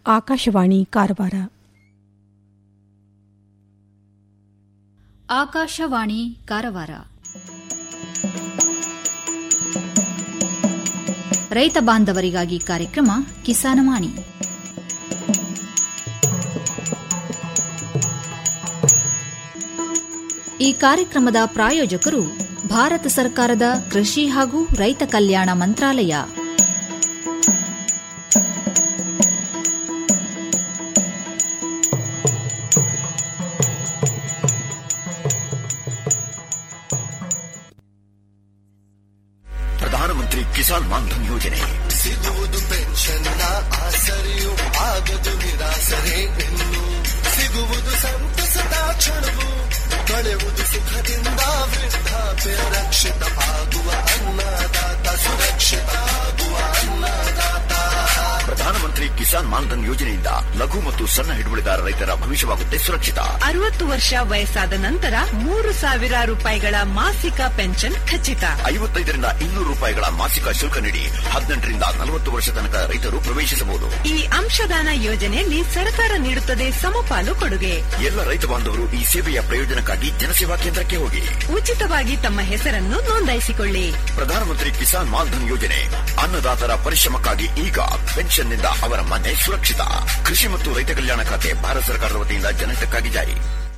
ಆಕಾಶವಾಣಿ ಕಾರವಾರ ಆಕಾಶವಾಣಿ ಕಾರವಾರ ರೈತ ಬಾಂಧವರಿಗಾಗಿ ಕಾರ್ಯಕ್ರಮ ಕಿಸಾನವಾಣಿ ಈ ಕಾರ್ಯಕ್ರಮದ ಪ್ರಾಯೋಜಕರು ಭಾರತ ಸರ್ಕಾರದ ಕೃಷಿ ಹಾಗೂ ರೈತ ಕಲ್ಯಾಣ ಮಂತ್ರಾಲಯ ಪ್ರಧಾನಮಂತ್ರಿ ಕಿಸಾನ್ ಮಾನ್ಧನ್ ಯೋಜನೆ ಸಿಗುವುದು ಪೆನ್ಷನ್ನ ಆಸರೆಯು ಆಗದು ನಿರಾಸರೆ ಇನ್ನು ಸಿಗುವುದು ಸಂತಸದ ಕ್ಷಣವು ಕಳೆಯುವುದು ಸುಖದಿಂದ ವೃದ್ಧಾಪ್ಯ ರಕ್ಷಿತ ಆಗುವ ಅನ್ನದಾತ ಸುರಕ್ಷಿತ ಆಗುವ ಅನ್ನದಾತ ಪ್ರಧಾನಮಂತ್ರಿ ಕಿಸಾನ್ ಮಾನ್ಧನ್ ಯೋಜನೆಯಿಂದ ಲಘು ಮತ್ತು ಸಣ್ಣ ಹಿಡುವಳಿದಾರ ರೈತರ ಭವಿಷ್ಯವಾಗುತ್ತೆ ಸುರಕ್ಷಿತ ಅರವತ್ತು ವರ್ಷ ವಯಸ್ಸಾದ ನಂತರ ಮೂರು ಸಾವಿರ ರೂಪಾಯಿಗಳ ಮಾಸಿಕ ಪೆನ್ಷನ್ ಖಚಿತ ಐವತ್ತೈದರಿಂದ ಇನ್ನೂರು ರೂಪಾಯಿಗಳ ಮಾಸಿಕ ಶುಲ್ಕ ನೀಡಿ ಹದಿನೆಂಟರಿಂದ ನಲವತ್ತು ವರ್ಷ ತನಕ ರೈತರು ಪ್ರವೇಶಿಸಬಹುದು ಈ ಅಂಶದಾನ ಯೋಜನೆಯಲ್ಲಿ ಸರ್ಕಾರ ನೀಡುತ್ತದೆ ಸಮಪಾಲು ಕೊಡುಗೆ ಎಲ್ಲ ರೈತ ಬಾಂಧವರು ಈ ಸೇವೆಯ ಪ್ರಯೋಜನಕ್ಕಾಗಿ ಜನಸೇವಾ ಕೇಂದ್ರಕ್ಕೆ ಹೋಗಿ ಉಚಿತವಾಗಿ ತಮ್ಮ ಹೆಸರನ್ನು ನೋಂದಾಯಿಸಿಕೊಳ್ಳಿ ಪ್ರಧಾನಮಂತ್ರಿ ಕಿಸಾನ್ ಮಾನ್ಧನ್ ಯೋಜನೆ ಅನ್ನದಾತರ ಪರಿಶ್ರಮಕ್ಕಾಗಿ ಈಗ ಪೆನ್ಷನ್ನಿಂದ ಅವರ ಮನೆ ಸುರಕ್ಷಿತ ಕೃಷಿ ಮತ್ತು ರೈತ ಕಲ್ಯಾಣ ಖಾತೆ ಭಾರತ ಸರ್ಕಾರದ ವತಿಯಿಂದ ಜನಹಿತಕ್ಕಾಗಿ ಜಾರಿ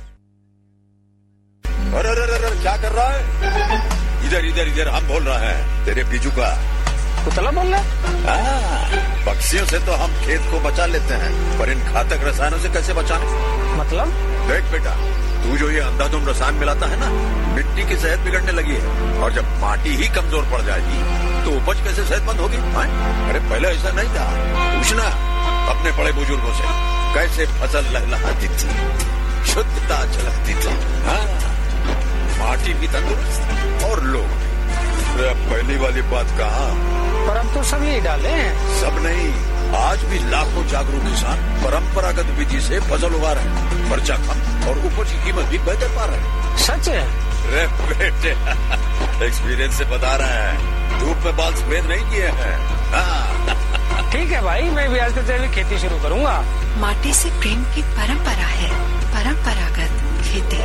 अरे अरे अरे अरे, क्या कर रहा है इधर इधर इधर हम बोल रहे हैं तेरे बीजू का कुतला बोल रहा हाँ, पक्षियों से तो हम खेत को बचा लेते हैं पर इन घातक रसायनों से कैसे बचाएं मतलब देख बेटा तू जो ये अंधाधुंध रसायन मिलाता है ना मिट्टी की सेहत बिगड़ने लगी है और जब माटी ही कमजोर पड़ जाएगी तो उपज कैसे सेहतमंद होगी हाँ? अरे पहले ऐसा नहीं था पूछना अपने बड़े बुजुर्गों से कैसे फसल लहलहाती थी शुद्धता झलकती थी हाँ माटी भी तंदुरुस्त और लोग भी अरे अब पहली वाली बात कहा पर हम तो सब यही डाले हैं सब नहीं आज भी लाखों जागरूक किसान परंपरागत विधि से फसल उगा रहे हैं खर्चा कम और उपज की कीमत भी बेहतर पा रहे हैं सच है अरे बेटे एक्सपीरियंस से बता रहे हैं धूप में बाल सफेद नहीं किए हैं हाँ, ठीक है भाई मैं भी आज से तेरी खेती शुरू करूंगा माटी से प्रेम की परंपरा है परंपरागत खेती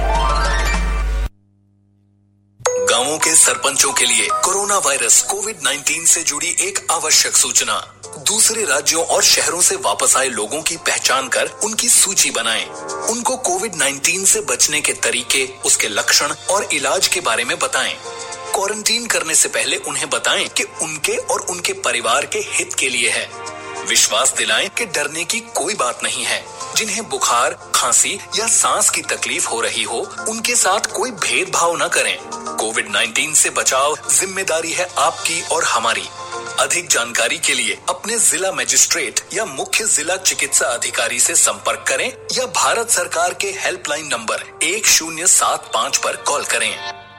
गांवों के सरपंचों के लिए कोरोना वायरस कोविड 19 से जुड़ी एक आवश्यक सूचना दूसरे राज्यों और शहरों से वापस आए लोगों की पहचान कर उनकी सूची बनाएं। उनको कोविड 19 से बचने के तरीके उसके लक्षण और इलाज के बारे में बताएं। क्वारंटीन करने से पहले उन्हें बताएं कि उनके और उनके परिवार के हित के लिए है विश्वास दिलाएं कि डरने की कोई बात नहीं है जिन्हें बुखार खांसी या सांस की तकलीफ हो रही हो उनके साथ कोई भेदभाव न करें कोविड 19 से बचाव जिम्मेदारी है आपकी और हमारी अधिक जानकारी के लिए अपने जिला मजिस्ट्रेट या मुख्य जिला चिकित्सा अधिकारी से संपर्क करें या भारत सरकार के हेल्पलाइन नंबर एक शून्य सात पाँच पर कॉल करें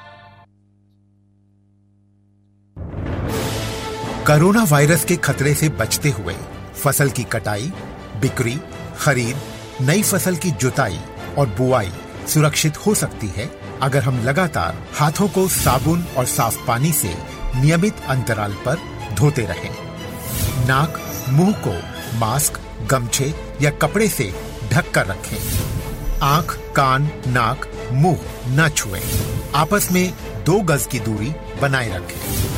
कोरोना वायरस के खतरे से बचते हुए फसल की कटाई बिक्री खरीद नई फसल की जुताई और बुआई सुरक्षित हो सकती है अगर हम लगातार हाथों को साबुन और साफ पानी से नियमित अंतराल पर धोते रहें। नाक मुंह को मास्क गमछे या कपड़े से ढक कर रखें आंख कान नाक मुंह न छुएं। आपस में दो गज की दूरी बनाए रखें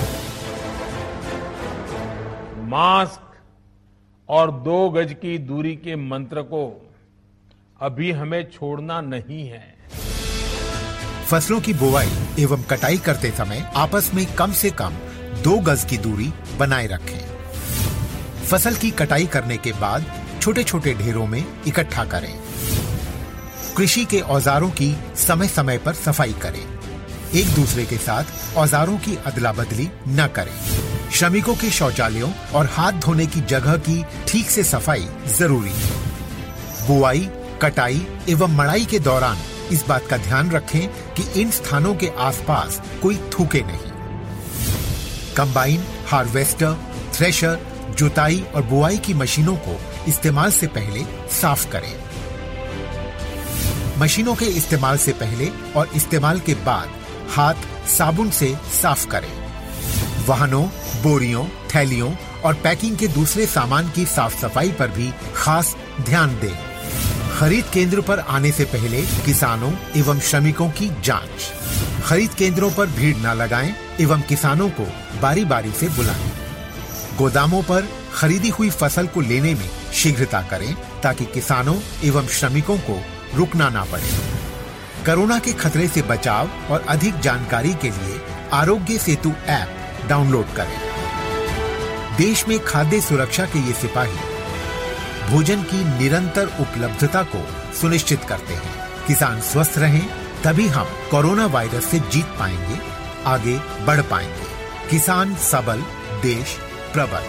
मास्क और दो गज की दूरी के मंत्र को अभी हमें छोड़ना नहीं है फसलों की बुवाई एवं कटाई करते समय आपस में कम से कम दो गज की दूरी बनाए रखें फसल की कटाई करने के बाद छोटे छोटे ढेरों में इकट्ठा करें कृषि के औजारों की समय समय पर सफाई करें एक दूसरे के साथ औजारों की अदला बदली न करें श्रमिकों के शौचालयों और हाथ धोने की जगह की ठीक से सफाई जरूरी है बुआई कटाई एवं मड़ाई के दौरान इस बात का ध्यान रखें कि इन स्थानों के आसपास कोई थूके नहीं कंबाइन हार्वेस्टर थ्रेशर जुताई और बुआई की मशीनों को इस्तेमाल से पहले साफ करें मशीनों के इस्तेमाल से पहले और इस्तेमाल के बाद हाथ साबुन से साफ करें वाहनों बोरियों थैलियों और पैकिंग के दूसरे सामान की साफ सफाई पर भी खास ध्यान दें खरीद केंद्र पर आने से पहले किसानों एवं श्रमिकों की जांच खरीद केंद्रों पर भीड़ न लगाएं एवं किसानों को बारी बारी से बुलाएं गोदामों पर खरीदी हुई फसल को लेने में शीघ्रता करें ताकि किसानों एवं श्रमिकों को रुकना ना पड़े कोरोना के खतरे से बचाव और अधिक जानकारी के लिए आरोग्य सेतु ऐप डाउनलोड करें देश में खाद्य सुरक्षा के ये सिपाही भोजन की निरंतर उपलब्धता को सुनिश्चित करते हैं किसान स्वस्थ रहें तभी हम कोरोना वायरस से जीत पाएंगे आगे बढ़ पाएंगे किसान सबल देश प्रबल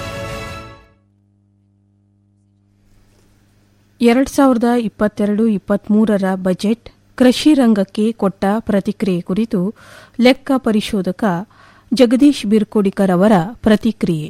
ಎರಡ್ ಸಾವಿರದ ಇಪ್ಪತ್ತೆರಡು ಇಪ್ಪತ್ಮೂರರ ಬಜೆಟ್ ಕೃಷಿ ರಂಗಕ್ಕೆ ಕೊಟ್ಟ ಪ್ರತಿಕ್ರಿಯೆ ಕುರಿತು ಲೆಕ್ಕ ಪರಿಶೋಧಕ ಜಗದೀಶ್ ಬಿರ್ಕೋಡಿಕರ್ ಅವರ ಪ್ರತಿಕ್ರಿಯೆ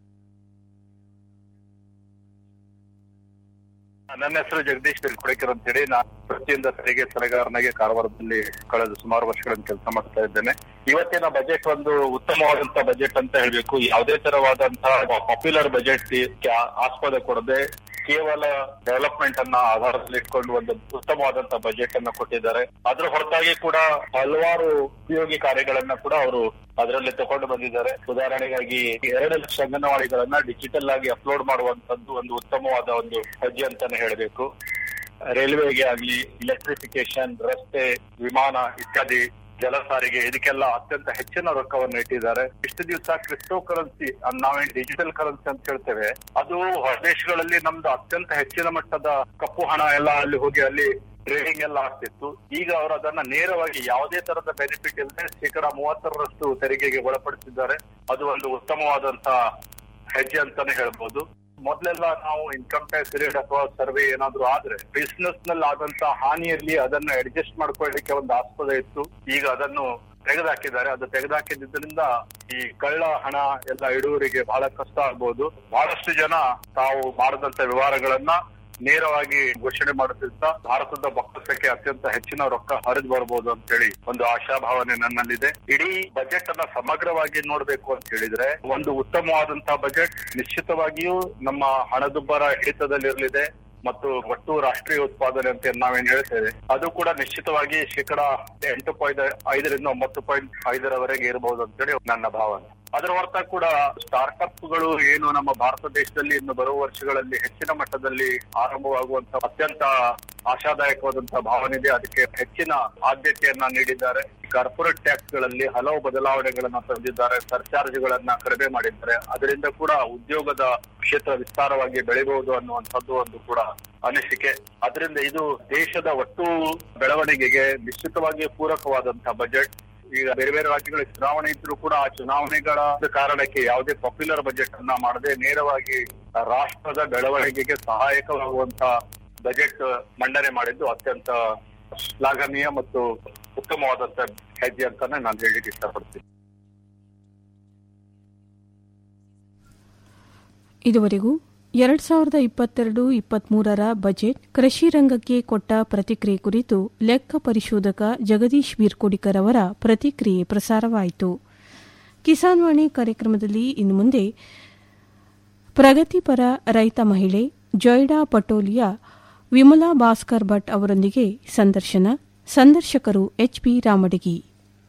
ನನ್ನ ಹೆಸರು ಜಗದೀಶ್ ಬಿರ್ಕೊಡಿಕರ್ ಅಂತ ಹೇಳಿ ನಾನು ವೃತ್ತಿಯಿಂದ ತೆರಿಗೆ ಸಲಗಾರನಾಗಿ ಕಾರವಾರದಲ್ಲಿ ಕಳೆದ ಸುಮಾರು ವರ್ಷಗಳಿಂದ ಕೆಲಸ ಮಾಡ್ತಾ ಇದ್ದೇನೆ ಇವತ್ತಿನ ಬಜೆಟ್ ಒಂದು ಉತ್ತಮವಾದಂತ ಬಜೆಟ್ ಅಂತ ಹೇಳ್ಬೇಕು ಯಾವುದೇ ತರವಾದಂತಹ ಪಾಪ್ಯುಲರ್ ಬಜೆಟ್ ಆಸ್ಪದ ಕೊಡದೆ ಕೇವಲ ಡೆವಲಪ್ಮೆಂಟ್ ಅನ್ನ ಆಧಾರದಲ್ಲಿ ಇಟ್ಕೊಂಡು ಒಂದು ಉತ್ತಮವಾದಂತ ಬಜೆಟ್ ಅನ್ನ ಕೊಟ್ಟಿದ್ದಾರೆ ಅದ್ರ ಹೊರತಾಗಿ ಕೂಡ ಹಲವಾರು ಉಪಯೋಗಿ ಕಾರ್ಯಗಳನ್ನ ಕೂಡ ಅವರು ಅದರಲ್ಲಿ ತಗೊಂಡು ಬಂದಿದ್ದಾರೆ ಉದಾಹರಣೆಗಾಗಿ ಎರಡು ಲಕ್ಷ ಅಂಗನವಾಡಿಗಳನ್ನ ಡಿಜಿಟಲ್ ಆಗಿ ಅಪ್ಲೋಡ್ ಮಾಡುವಂತದ್ದು ಒಂದು ಉತ್ತಮವಾದ ಒಂದು ಹೆಜ್ಜೆ ಅಂತಾನೆ ಹೇಳಬೇಕು ರೈಲ್ವೆಗೆ ಆಗ್ಲಿ ಇಲೆಕ್ಟ್ರಿಫಿಕೇಶನ್ ರಸ್ತೆ ವಿಮಾನ ಇತ್ಯಾದಿ ಜಲ ಸಾರಿಗೆ ಇದಕ್ಕೆಲ್ಲ ಅತ್ಯಂತ ಹೆಚ್ಚಿನ ರೊಕ್ಕವನ್ನು ಇಟ್ಟಿದ್ದಾರೆ ಇಷ್ಟು ದಿವಸ ಕ್ರಿಪ್ಟೋ ಕರೆನ್ಸಿ ನಾವೇನ್ ಡಿಜಿಟಲ್ ಕರೆನ್ಸಿ ಅಂತ ಹೇಳ್ತೇವೆ ಅದು ಹೊರದೇಶಗಳಲ್ಲಿ ನಮ್ದು ಅತ್ಯಂತ ಹೆಚ್ಚಿನ ಮಟ್ಟದ ಕಪ್ಪು ಹಣ ಎಲ್ಲ ಅಲ್ಲಿ ಹೋಗಿ ಅಲ್ಲಿ ಟ್ರೇಡಿಂಗ್ ಎಲ್ಲ ಆಗ್ತಿತ್ತು ಈಗ ಅವರು ಅದನ್ನ ನೇರವಾಗಿ ಯಾವುದೇ ತರದ ಬೆನಿಫಿಟ್ ಇಲ್ಲದೆ ಶೇಕಡ ಮೂವತ್ತರಷ್ಟು ತೆರಿಗೆಗೆ ಒಳಪಡಿಸಿದ್ದಾರೆ ಅದು ಒಂದು ಉತ್ತಮವಾದಂತ ಹೆಜ್ಜೆ ಅಂತಾನೆ ಹೇಳ್ಬೋದು ಮೊದಲೆಲ್ಲ ನಾವು ಇನ್ಕಮ್ ಟ್ಯಾಕ್ಸ್ ರೇಟ್ ಅಥವಾ ಸರ್ವೆ ಏನಾದ್ರು ಆದ್ರೆ ಬಿಸ್ನೆಸ್ ನಲ್ಲಿ ಆದಂತ ಹಾನಿಯಲ್ಲಿ ಅದನ್ನ ಅಡ್ಜಸ್ಟ್ ಮಾಡ್ಕೊಳ್ಳಿಕ್ಕೆ ಒಂದು ಆಸ್ಪದ ಇತ್ತು ಈಗ ಅದನ್ನು ತೆಗೆದುಹಾಕಿದ್ದಾರೆ ಅದು ತೆಗೆದುಹಾಕಿದ್ದರಿಂದ ಈ ಕಳ್ಳ ಹಣ ಎಲ್ಲ ಇಡುವರಿಗೆ ಬಹಳ ಕಷ್ಟ ಆಗ್ಬಹುದು ಬಹಳಷ್ಟು ಜನ ತಾವು ಮಾಡದಂತ ವ್ಯವಹಾರಗಳನ್ನ ನೇರವಾಗಿ ಘೋಷಣೆ ಮಾಡುತ್ತಿದ್ದ ಭಾರತದ ಬೊಕ್ಕಸಕ್ಕೆ ಅತ್ಯಂತ ಹೆಚ್ಚಿನ ರೊಕ್ಕ ಹರಿದು ಬರಬಹುದು ಅಂತ ಹೇಳಿ ಒಂದು ಆಶಾಭಾವನೆ ನನ್ನಲ್ಲಿದೆ ಇಡೀ ಬಜೆಟ್ ಅನ್ನ ಸಮಗ್ರವಾಗಿ ನೋಡ್ಬೇಕು ಅಂತ ಹೇಳಿದ್ರೆ ಒಂದು ಉತ್ತಮವಾದಂತಹ ಬಜೆಟ್ ನಿಶ್ಚಿತವಾಗಿಯೂ ನಮ್ಮ ಹಣದುಬ್ಬರ ಹಿಡಿತದಲ್ಲಿರಲಿದೆ ಮತ್ತು ಒಟ್ಟು ರಾಷ್ಟ್ರೀಯ ಉತ್ಪಾದನೆ ಅಂತ ನಾವೇನ್ ಹೇಳ್ತೇವೆ ಅದು ಕೂಡ ನಿಶ್ಚಿತವಾಗಿ ಶೇಕಡ ಎಂಟು ಪಾಯಿಂಟ್ ಐದರಿಂದ ಒಂಬತ್ತು ಪಾಯಿಂಟ್ ಐದರವರೆಗೆ ಇರಬಹುದು ಅಂತೇಳಿ ನನ್ನ ಭಾವನೆ ಅದರ ಹೊರತ ಕೂಡ ಸ್ಟಾರ್ಟ್ಅಪ್ ಗಳು ಏನು ನಮ್ಮ ಭಾರತ ದೇಶದಲ್ಲಿ ಇನ್ನು ಬರುವ ವರ್ಷಗಳಲ್ಲಿ ಹೆಚ್ಚಿನ ಮಟ್ಟದಲ್ಲಿ ಆರಂಭವಾಗುವಂತ ಅತ್ಯಂತ ಆಶಾದಾಯಕವಾದಂತಹ ಭಾವನೆ ಇದೆ ಅದಕ್ಕೆ ಹೆಚ್ಚಿನ ಆದ್ಯತೆಯನ್ನ ನೀಡಿದ್ದಾರೆ ಕಾರ್ಪೊರೇಟ್ ಟ್ಯಾಕ್ಸ್ ಗಳಲ್ಲಿ ಹಲವು ಬದಲಾವಣೆಗಳನ್ನ ತಂದಿದ್ದಾರೆ ಸರ್ಚಾರ್ಜ್ ಗಳನ್ನ ಕಡಿಮೆ ಮಾಡಿದ್ದಾರೆ ಅದರಿಂದ ಕೂಡ ಉದ್ಯೋಗದ ಕ್ಷೇತ್ರ ವಿಸ್ತಾರವಾಗಿ ಬೆಳೆಯಬಹುದು ಅನ್ನುವಂಥದ್ದು ಒಂದು ಕೂಡ ಅನಿಸಿಕೆ ಅದರಿಂದ ಇದು ದೇಶದ ಒಟ್ಟು ಬೆಳವಣಿಗೆಗೆ ನಿಶ್ಚಿತವಾಗಿ ಪೂರಕವಾದಂತಹ ಬಜೆಟ್ ಈಗ ಬೇರೆ ಬೇರೆ ರಾಜ್ಯಗಳಿಗೆ ಚುನಾವಣೆ ಇದ್ರೂ ಕೂಡ ಆ ಚುನಾವಣೆಗಳ ಕಾರಣಕ್ಕೆ ಯಾವುದೇ ಪಾಪ್ಯುಲರ್ ಬಜೆಟ್ ಅನ್ನ ಮಾಡದೆ ನೇರವಾಗಿ ರಾಷ್ಟ್ರದ ಬೆಳವಣಿಗೆಗೆ ಸಹಾಯಕವಾಗುವಂತ ಬಜೆಟ್ ಮಂಡನೆ ಮಾಡಿದ್ದು ಅತ್ಯಂತ ಶ್ಲಾಘನೀಯ ಮತ್ತು ಉತ್ತಮವಾದಂತ ಹೆಜ್ಜೆ ಅಂತಾನೆ ನಾನು ಹೇಳಿಕ್ಕೆ ಇಷ್ಟಪಡ್ತೀನಿ ಇದುವರೆಗೂ ಎರಡ್ ಸಾವಿರದ ಇಪ್ಪತ್ತೆರಡು ಇಪ್ಪತ್ಮೂರರ ಬಜೆಟ್ ಕೃಷಿ ರಂಗಕ್ಕೆ ಕೊಟ್ಟ ಪ್ರತಿಕ್ರಿಯೆ ಕುರಿತು ಲೆಕ್ಕ ಪರಿಶೋಧಕ ಜಗದೀಶ್ ಬೀರ್ಕೋಡಿಕರ್ ಅವರ ಪ್ರತಿಕ್ರಿಯೆ ಪ್ರಸಾರವಾಯಿತು ಕಿಸಾನ್ ವಾಣಿ ಕಾರ್ಯಕ್ರಮದಲ್ಲಿ ಇನ್ನು ಮುಂದೆ ಪ್ರಗತಿಪರ ರೈತ ಮಹಿಳೆ ಜೊಯ್ಡಾ ಪಟೋಲಿಯ ವಿಮಲಾ ಭಾಸ್ಕರ್ ಭಟ್ ಅವರೊಂದಿಗೆ ಸಂದರ್ಶನ ಸಂದರ್ಶಕರು ಎಚ್ಪಿ ರಾಮಡಗಿ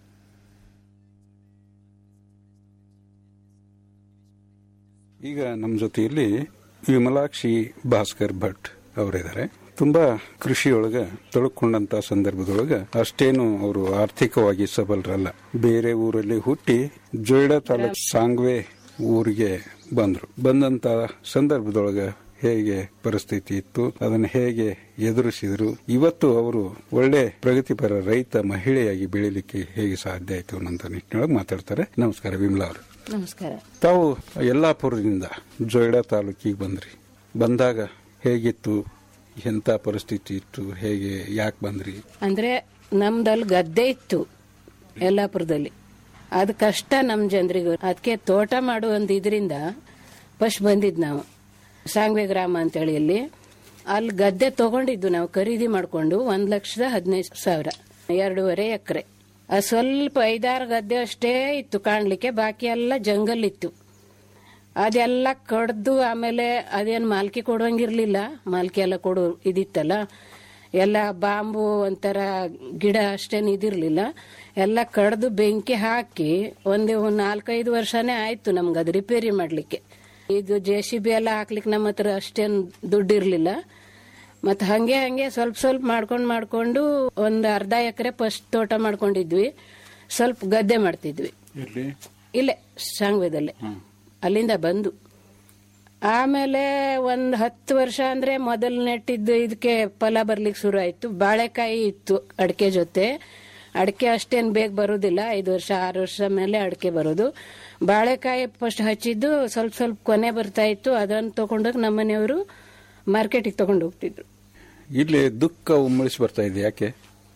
ಈಗ ನಮ್ಮ ಜೊತೆಯಲ್ಲಿ ವಿಮಲಾಕ್ಷಿ ಭಾಸ್ಕರ್ ಭಟ್ ಅವರಿದ್ದಾರೆ ತುಂಬಾ ಕೃಷಿಯೊಳಗ ತೊಡಕೊಂಡಂತ ಸಂದರ್ಭದೊಳಗ ಅಷ್ಟೇನು ಅವರು ಆರ್ಥಿಕವಾಗಿ ಸಬಲರಲ್ಲ ಬೇರೆ ಊರಲ್ಲಿ ಹುಟ್ಟಿ ಜೊಯ್ಡಾ ತಾಲೂಕ್ ಸಾಂಗ್ವೆ ಊರಿಗೆ ಬಂದ್ರು ಬಂದಂತ ಸಂದರ್ಭದೊಳಗ ಹೇಗೆ ಪರಿಸ್ಥಿತಿ ಇತ್ತು ಅದನ್ನ ಹೇಗೆ ಎದುರಿಸಿದ್ರು ಇವತ್ತು ಅವರು ಒಳ್ಳೆ ಪ್ರಗತಿಪರ ರೈತ ಮಹಿಳೆಯಾಗಿ ಬೆಳಿಲಿಕ್ಕೆ ಹೇಗೆ ಸಾಧ್ಯ ಆಯ್ತು ಅನ್ನೋ ನಿಟ್ಟಿನೊಳಗೆ ಮಾತಾಡ್ತಾರೆ ನಮಸ್ಕಾರ ವಿಮಲಾ ಅವರು ನಮಸ್ಕಾರ ತಾವು ಯಲ್ಲಾಪುರದಿಂದ ಜೊಯ್ಡಾ ತಾಲೂಕಿಗೆ ಬಂದ್ರಿ ಬಂದಾಗ ಹೇಗಿತ್ತು ಎಂತ ಪರಿಸ್ಥಿತಿ ಇತ್ತು ಹೇಗೆ ಯಾಕೆ ಬಂದ್ರಿ ಅಂದ್ರೆ ನಮ್ದಲ್ಲಿ ಗದ್ದೆ ಇತ್ತು ಯಲ್ಲಾಪುರದಲ್ಲಿ ಅದು ಕಷ್ಟ ನಮ್ಮ ಜನರಿಗೂ ಅದಕ್ಕೆ ತೋಟ ಮಾಡುವಂತ ಇದರಿಂದ ಫಸ್ಟ್ ಬಂದಿದ್ ನಾವು ಸಾಂಗ್ವೆ ಗ್ರಾಮ ಅಂತೇಳಿ ಅಲ್ಲಿ ಅಲ್ಲಿ ಗದ್ದೆ ತಗೊಂಡಿದ್ದು ನಾವು ಖರೀದಿ ಮಾಡ್ಕೊಂಡು ಒಂದ್ ಲಕ್ಷದ ಹದಿನೈದು ಸಾವಿರ ಎರಡೂವರೆ ಎಕರೆ ಅದು ಸ್ವಲ್ಪ ಐದಾರು ಗದ್ದೆ ಅಷ್ಟೇ ಇತ್ತು ಕಾಣ್ಲಿಕ್ಕೆ ಬಾಕಿ ಎಲ್ಲ ಜಂಗಲ್ ಇತ್ತು ಅದೆಲ್ಲ ಕಡ್ದು ಆಮೇಲೆ ಅದೇನ್ ಮಾಲ್ಕಿ ಕೊಡುವಂಗಿರ್ಲಿಲ್ಲ ಮಾಲ್ಕಿ ಎಲ್ಲ ಕೊಡು ಇದಿತ್ತಲ್ಲ ಎಲ್ಲ ಬಾಂಬು ಒಂಥರ ಗಿಡ ಅಷ್ಟೇನು ಇದಿರ್ಲಿಲ್ಲ ಎಲ್ಲ ಕಡ್ದು ಬೆಂಕಿ ಹಾಕಿ ಒಂದೇ ಒಂದ್ ನಾಲ್ಕೈದು ವರ್ಷನೇ ಆಯ್ತು ನಮ್ಗೆ ಅದು ರಿಪೇರಿ ಮಾಡ್ಲಿಕ್ಕೆ ಇದು ಜೆ ಸಿ ಬಿ ಎಲ್ಲ ಹಾಕ್ಲಿಕ್ಕೆ ನಮ್ಮ ಹತ್ರ ಅಷ್ಟೇನು ದುಡ್ಡು ಇರ್ಲಿಲ್ಲ ಮತ್ತೆ ಹಂಗೆ ಹಂಗೆ ಸ್ವಲ್ಪ ಸ್ವಲ್ಪ ಮಾಡ್ಕೊಂಡು ಮಾಡ್ಕೊಂಡು ಒಂದು ಅರ್ಧ ಎಕರೆ ಫಸ್ಟ್ ತೋಟ ಮಾಡ್ಕೊಂಡಿದ್ವಿ ಸ್ವಲ್ಪ ಗದ್ದೆ ಮಾಡ್ತಿದ್ವಿ ಇರ್ಲಿ ಇಲ್ಲೇ ಸಾಂಗ್ವೇದಲ್ಲೇ ಅಲ್ಲಿಂದ ಬಂದು ಆಮೇಲೆ ಒಂದ್ ಹತ್ತು ವರ್ಷ ಅಂದ್ರೆ ಮೊದಲು ನೆಟ್ಟಿದ್ದು ಇದಕ್ಕೆ ಫಲ ಬರ್ಲಿಕ್ಕೆ ಶುರು ಆಯ್ತು ಬಾಳೆಕಾಯಿ ಇತ್ತು ಅಡಿಕೆ ಜೊತೆ ಅಡಿಕೆ ಅಷ್ಟೇನ್ ಬೇಗ ಬರೋದಿಲ್ಲ ಐದು ವರ್ಷ ಆರು ವರ್ಷ ಮೇಲೆ ಅಡಿಕೆ ಬರೋದು ಬಾಳೆಕಾಯಿ ಫಸ್ಟ್ ಹಚ್ಚಿದ್ದು ಸ್ವಲ್ಪ ಸ್ವಲ್ಪ ಕೊನೆ ಬರ್ತಾ ಇತ್ತು ಅದನ್ನ ತಗೊಂಡೋಗಿ ನಮ್ಮನೆಯವರು ಮಾರ್ಕೆಟಿಗೆ ತಗೊಂಡು ಹೋಗ್ತಿದ್ರು ಇಲ್ಲಿ ದುಃಖ ಉಮ್ಮಳಿಸಿ ಬರ್ತಾ ಇದೆ ಯಾಕೆ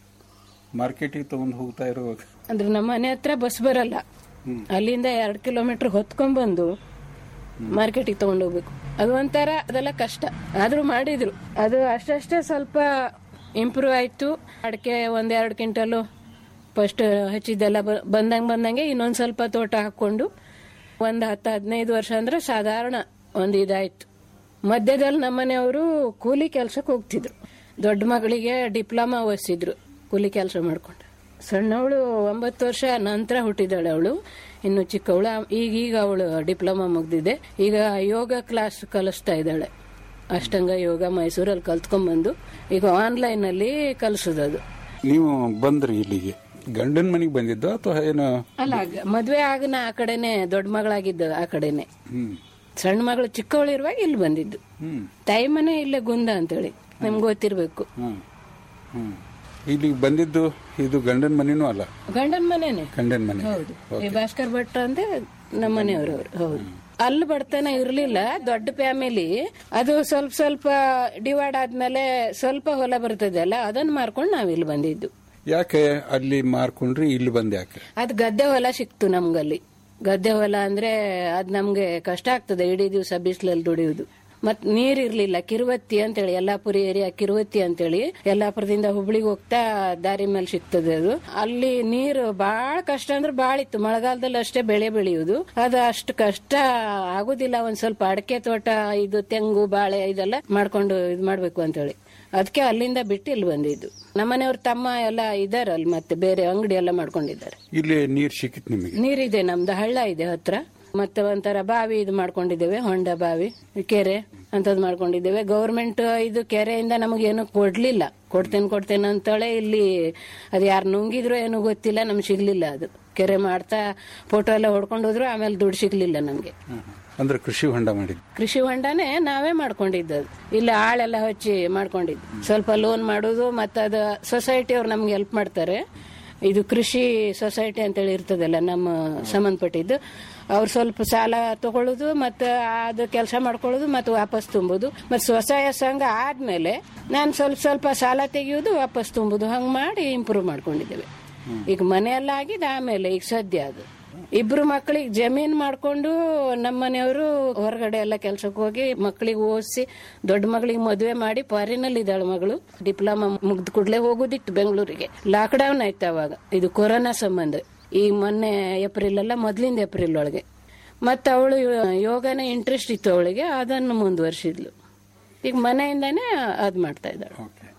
ಮಾರ್ಕೆಟಿಗೆ ತಗೊಂಡು ಹೋಗ್ತಾ ಇರುವಾಗ ಅಂದ್ರೆ ನಮ್ಮ ಮನೆ ಹತ್ರ ಬಸ್ ಬರಲ್ಲ ಅಲ್ಲಿಂದ ಎರಡು ಕಿಲೋಮೀಟರ್ ಹೊತ್ಕೊಂಡ್ ಬಂದು ಮಾರ್ಕೆಟಿಗೆ ತಗೊಂಡು ಹೋಗ್ಬೇಕು ಅದು ಒಂಥರ ಅದೆಲ್ಲ ಕಷ್ಟ ಆದ್ರೂ ಮಾಡಿದ್ರು ಅದು ಅಷ್ಟಷ್ಟೇ ಸ್ವಲ್ಪ ಇಂಪ್ರೂವ್ ಆಯ್ತು ಅಡಿಕೆ ಒಂದೆರಡು ಕ್ವಿಂಟಲು ಫಸ್ಟ್ ಹಚ್ಚಿದ್ದೆಲ್ಲ ಬ- ಬಂದಂಗ್ ಬಂದಂಗೆ ಇನ್ನೊಂದ್ ಸ್ವಲ್ಪ ತೋಟ ಹಾಕೊಂಡು ಒಂದ್ ಹತ್ತು ಹದಿನೈದು ವರ್ಷ ಅಂದ್ರೆ ಸಾಧಾರಣ ಒಂದ್ ಇದಾಯ್ತು ಮಧ್ಯದಲ್ಲಿ ನಮ್ಮನೆಯವರು ಕೂಲಿ ಕೆಲ್ಸಕ್ಕೆ ಹೋಗ್ತಿದ್ರು ದೊಡ್ಡ ಮಗಳಿಗೆ ಡಿಪ್ಲೊಮಾ ಓದಿಸಿದ್ರು ಕೂಲಿ ಕೆಲಸ ಮಾಡ್ಕೊಂಡು ಸಣ್ಣವಳು ಒಂಬತ್ತು ವರ್ಷ ನಂತರ ಹುಟ್ಟಿದಾಳೆ ಅವಳು ಇನ್ನು ಚಿಕ್ಕವಳು ಈಗೀಗ ಅವಳು ಡಿಪ್ಲೊಮಾ ಮುಗ್ದಿದೆ ಈಗ ಯೋಗ ಕ್ಲಾಸ್ ಕಲಿಸ್ತಾ ಇದ್ದಾಳೆ ಅಷ್ಟಂಗ ಯೋಗ ಮೈಸೂರಲ್ಲಿ ಕಲ್ತ್ಕೊಂಡ್ಬಂದು ಈಗ ಆನ್ಲೈನ್ ಅಲ್ಲಿ ಕಲಿಸೋದದು ನೀವು ಬಂದ್ರಿ ಇಲ್ಲಿಗೆ ಗಂಡನ ಮನೆಗೆ ಬಂದಿದ್ದು ಅಥವಾ ಏನು ಅಲ್ಲ ಗ- ಮದ್ವೆ ಆಗನ ಆ ಕಡೆನೆ ದೊಡ್ಡ ಮಗಳಾಗಿದ್ದು ಆ ಕಡೆನೆ ಹ್ಮ್ ಸಣ್ಣ ಮಗಳು ಚಿಕ್ಕವಳು ಇರುವಾಗ ಇಲ್ಲಿ ಬಂದಿದ್ದು ಹ್ಮ್ ತಾಯಿ ಮನೆ ಇಲ್ಲೇ ಗುಂದ ಅಂತೇಳಿ ನಿಮ್ಗೆ ಗೊತ್ತಿರ್ಬೇಕು ಹ್ಮ್ ಹ್ಮ್ ಇಲ್ಲಿಗೆ ಬಂದಿದ್ದು ಇದು ಗಂಡನ ಮನೆನೂ ಅಲ್ಲ ಗಂಡನ ಮನೆನೆ ಗಂಡನ ಮನೆ ಹೌದು ಈ ಭಾಸ್ಕರ್ ಭಟ್ ಅಂದ್ರೆ ನಮ್ಮ ಮನೆಯವರು ಅವ್ರು. ಹೌದು ಅಲ್ಲಿ ಬಡತನ ಇರ್ಲಿಲ್ಲ ದೊಡ್ಡ ಫ್ಯಾಮಿಲಿ ಅದು ಸ್ವಲ್ಪ ಸ್ವಲ್ಪ ಡಿವೈಡ್ ಆದ್ಮೇಲೆ ಸ್ವಲ್ಪ ಹೊಲ ಬರ್ತದಲ್ಲ ಅದನ್ನ ಮಾರ್ಕೊಂಡು ನಾವ್ ಇಲ್ಲಿ ಬಂದಿದ್ದು ಯಾಕೆ ಅಲ್ಲಿ ಮಾರ್ಕೊಂಡ್ರಿ ಇಲ್ಲಿ ಬಂದ್ ಯಾಕೆ ಅದ್ ಗದ್ದೆ ಹೊಲ ಸಿಕ್ತು ನಮ್ಗಲ್ಲಿ ಗದ್ದೆ ಹೊಲ ಅಂದ್ರೆ ಅದ್ ನಮ್ಗೆ ಕಷ್ಟ ಆಗ್ತದೆ ಇಡೀ ದಿವಸ ಬಿಸಿಲಲ್ಲಿ ದುಡಿಯುವುದು ಮತ್ ನೀರ್ ಇರ್ಲಿಲ್ಲ ಕಿರುವತ್ತಿ ಅಂತೇಳಿ ಯಲ್ಲಾಪುರಿ ಏರಿಯಾ ಕಿರುವತ್ತಿ ಅಂತೇಳಿ ಯಲ್ಲಾಪುರದಿಂದ ಹುಬ್ಳಿಗೆ ಹೋಗ್ತಾ ದಾರಿ ಮೇಲೆ ಸಿಗ್ತದೆ ಅದು ಅಲ್ಲಿ ನೀರು ಬಾಳ ಕಷ್ಟ ಅಂದ್ರೆ ಬಾಳ ಇತ್ತು ಮಳೆಗಾಲದಲ್ಲಿ ಅಷ್ಟೇ ಬೆಳೆ ಬೆಳೆಯುವುದು ಅದು ಅಷ್ಟು ಕಷ್ಟ ಆಗುದಿಲ್ಲ ಒಂದ್ ಸ್ವಲ್ಪ ಅಡಕೆ ತೋಟ ಇದು ತೆಂಗು ಬಾಳೆ ಇದೆಲ್ಲ ಮಾಡ್ಕೊಂಡು ಇದ್ ಮಾಡ್ಬೇಕು ಅಂತೇಳಿ ಅದಕ್ಕೆ ಅಲ್ಲಿಂದ ಬಿಟ್ಟು ಇಲ್ಲಿ ಬಂದಿದ್ದು ನಮ್ಮನೆಯವ್ರ ತಮ್ಮ ಎಲ್ಲ ಇದಾರೆ ಅಲ್ಲಿ ಮತ್ತೆ ಬೇರೆ ಅಂಗಡಿ ಎಲ್ಲ ಮಾಡ್ಕೊಂಡಿದ್ದಾರೆ ಇಲ್ಲಿ ನೀರ್ ಸಿಕ್ಕಿತ್ ನಿಮಗೆ ನೀರಿದೆ ನಮ್ದು ಹಳ್ಳ ಇದೆ ಹತ್ರ ಮತ್ತೆ ಒಂಥರ ಬಾವಿ ಇದು ಮಾಡ್ಕೊಂಡಿದ್ದೇವೆ ಹೊಂಡ ಬಾವಿ ಕೆರೆ ಅಂತದ್ ಮಾಡ್ಕೊಂಡಿದ್ದೇವೆ ಗೌರ್ಮೆಂಟ್ ಇದು ಕೆರೆಯಿಂದ ನಮಗೇನು ಕೊಡ್ಲಿಲ್ಲ ಕೊಡ್ತೇನೆ ಕೊಡ್ತೇನೆ ಅಂತೇಳಿ ಇಲ್ಲಿ ಅದು ಯಾರು ನುಂಗಿದ್ರು ಏನು ಗೊತ್ತಿಲ್ಲ ನಮ್ಗೆ ಸಿಗ್ಲಿಲ್ಲ ಅದು ಕೆರೆ ಮಾಡ್ತಾ ಫೋಟೋ ಎಲ್ಲ ಹೊಡ್ಕೊಂಡು ಹೋದ್ರು ಆಮೇಲೆ ದುಡ್ಡು ಸಿಗ್ಲಿಲ್ಲ ನಮ್ಗೆ ಅಂದ್ರೆ ಕೃಷಿ ಹೊಂಡ ಮಾಡಿದ್ದು ಕೃಷಿ ಹೊಂಡನೇ ನಾವೇ ಮಾಡ್ಕೊಂಡಿದ್ದು ಇಲ್ಲಿ ಆಳೆಲ್ಲ ಹಚ್ಚಿ ಮಾಡ್ಕೊಂಡಿದ್ದು ಸ್ವಲ್ಪ ಲೋನ್ ಮಾಡೋದು ಮತ್ತೆ ಅದು ಸೊಸೈಟಿ ಅವ್ರು ನಮ್ಗೆ ಹೆಲ್ಪ್ ಮಾಡ್ತಾರೆ ಇದು ಕೃಷಿ ಸೊಸೈಟಿ ಅಂತೇಳಿ ಇರ್ತದಲ್ಲ ನಮ್ಮ ಸಂಬಂಧಪಟ್ಟಿದ್ದು ಅವ್ರು ಸ್ವಲ್ಪ ಸಾಲ ತಗೊಳ್ಳೋದು ಮತ್ತೆ ಅದು ಕೆಲಸ ಮಾಡ್ಕೊಳ್ಳೋದು ಮತ್ತೆ ವಾಪಸ್ ತುಂಬೋದು ಮತ್ತೆ ಸ್ವಸಹಾಯ ಸಂಘ ಆದ್ಮೇಲೆ ನಾನು ಸ್ವಲ್ಪ ಸ್ವಲ್ಪ ಸಾಲ ತೆಗೆಯೋದು ವಾಪಸ್ ತುಂಬುದು ಹಂಗ್ ಮಾಡಿ ಇಂಪ್ರೂವ್ ಮಾಡ್ಕೊಂಡಿದ್ದೇವೆ ಈಗ ಮನೆಯೆಲ್ಲ ಆಗಿದೆ ಆಮೇಲೆ ಈಗ ಸದ್ಯ ಅದು ಇಬ್ರು ಮಕ್ಕಳಿಗೆ ಜಮೀನ್ ಮಾಡ್ಕೊಂಡು ನಮ್ಮ ಮನೆಯವರು ಹೊರಗಡೆ ಎಲ್ಲ ಕೆಲ್ಸಕ್ಕೆ ಹೋಗಿ ಮಕ್ಕಳಿಗೆ ಓದಿಸಿ ದೊಡ್ಡ ಮಗಳಿಗೆ ಮದುವೆ ಮಾಡಿ ಫಾರಿನಲ್ಲಿ ಇದ್ದಾಳೆ ಮಗಳು ಡಿಪ್ಲೊಮಾ ಮುಗ್ದ ಕೂಡಲೇ ಹೋಗೋದಿತ್ತು ಬೆಂಗಳೂರಿಗೆ ಲಾಕ್ ಡೌನ್ ಆಯ್ತು ಅವಾಗ ಇದು ಕೊರೋನಾ ಸಂಬಂಧ ಈ ಮೊನ್ನೆ ಏಪ್ರಿಲ್ ಅಲ್ಲ ಮೊದ್ಲಿಂದ ಏಪ್ರಿಲ್ ಒಳಗೆ ಮತ್ತೆ ಅವಳು ಯೋಗನ ಇಂಟ್ರೆಸ್ಟ್ ಇತ್ತು ಅವಳಿಗೆ ಅದನ್ನು ಮುಂದುವರಿಸಿದ್ಲು ಈಗ ಮನೆಯಿಂದಾನೇ ಅದ್ ಮಾಡ್ತಾ ಇದ್ದಾಳೆ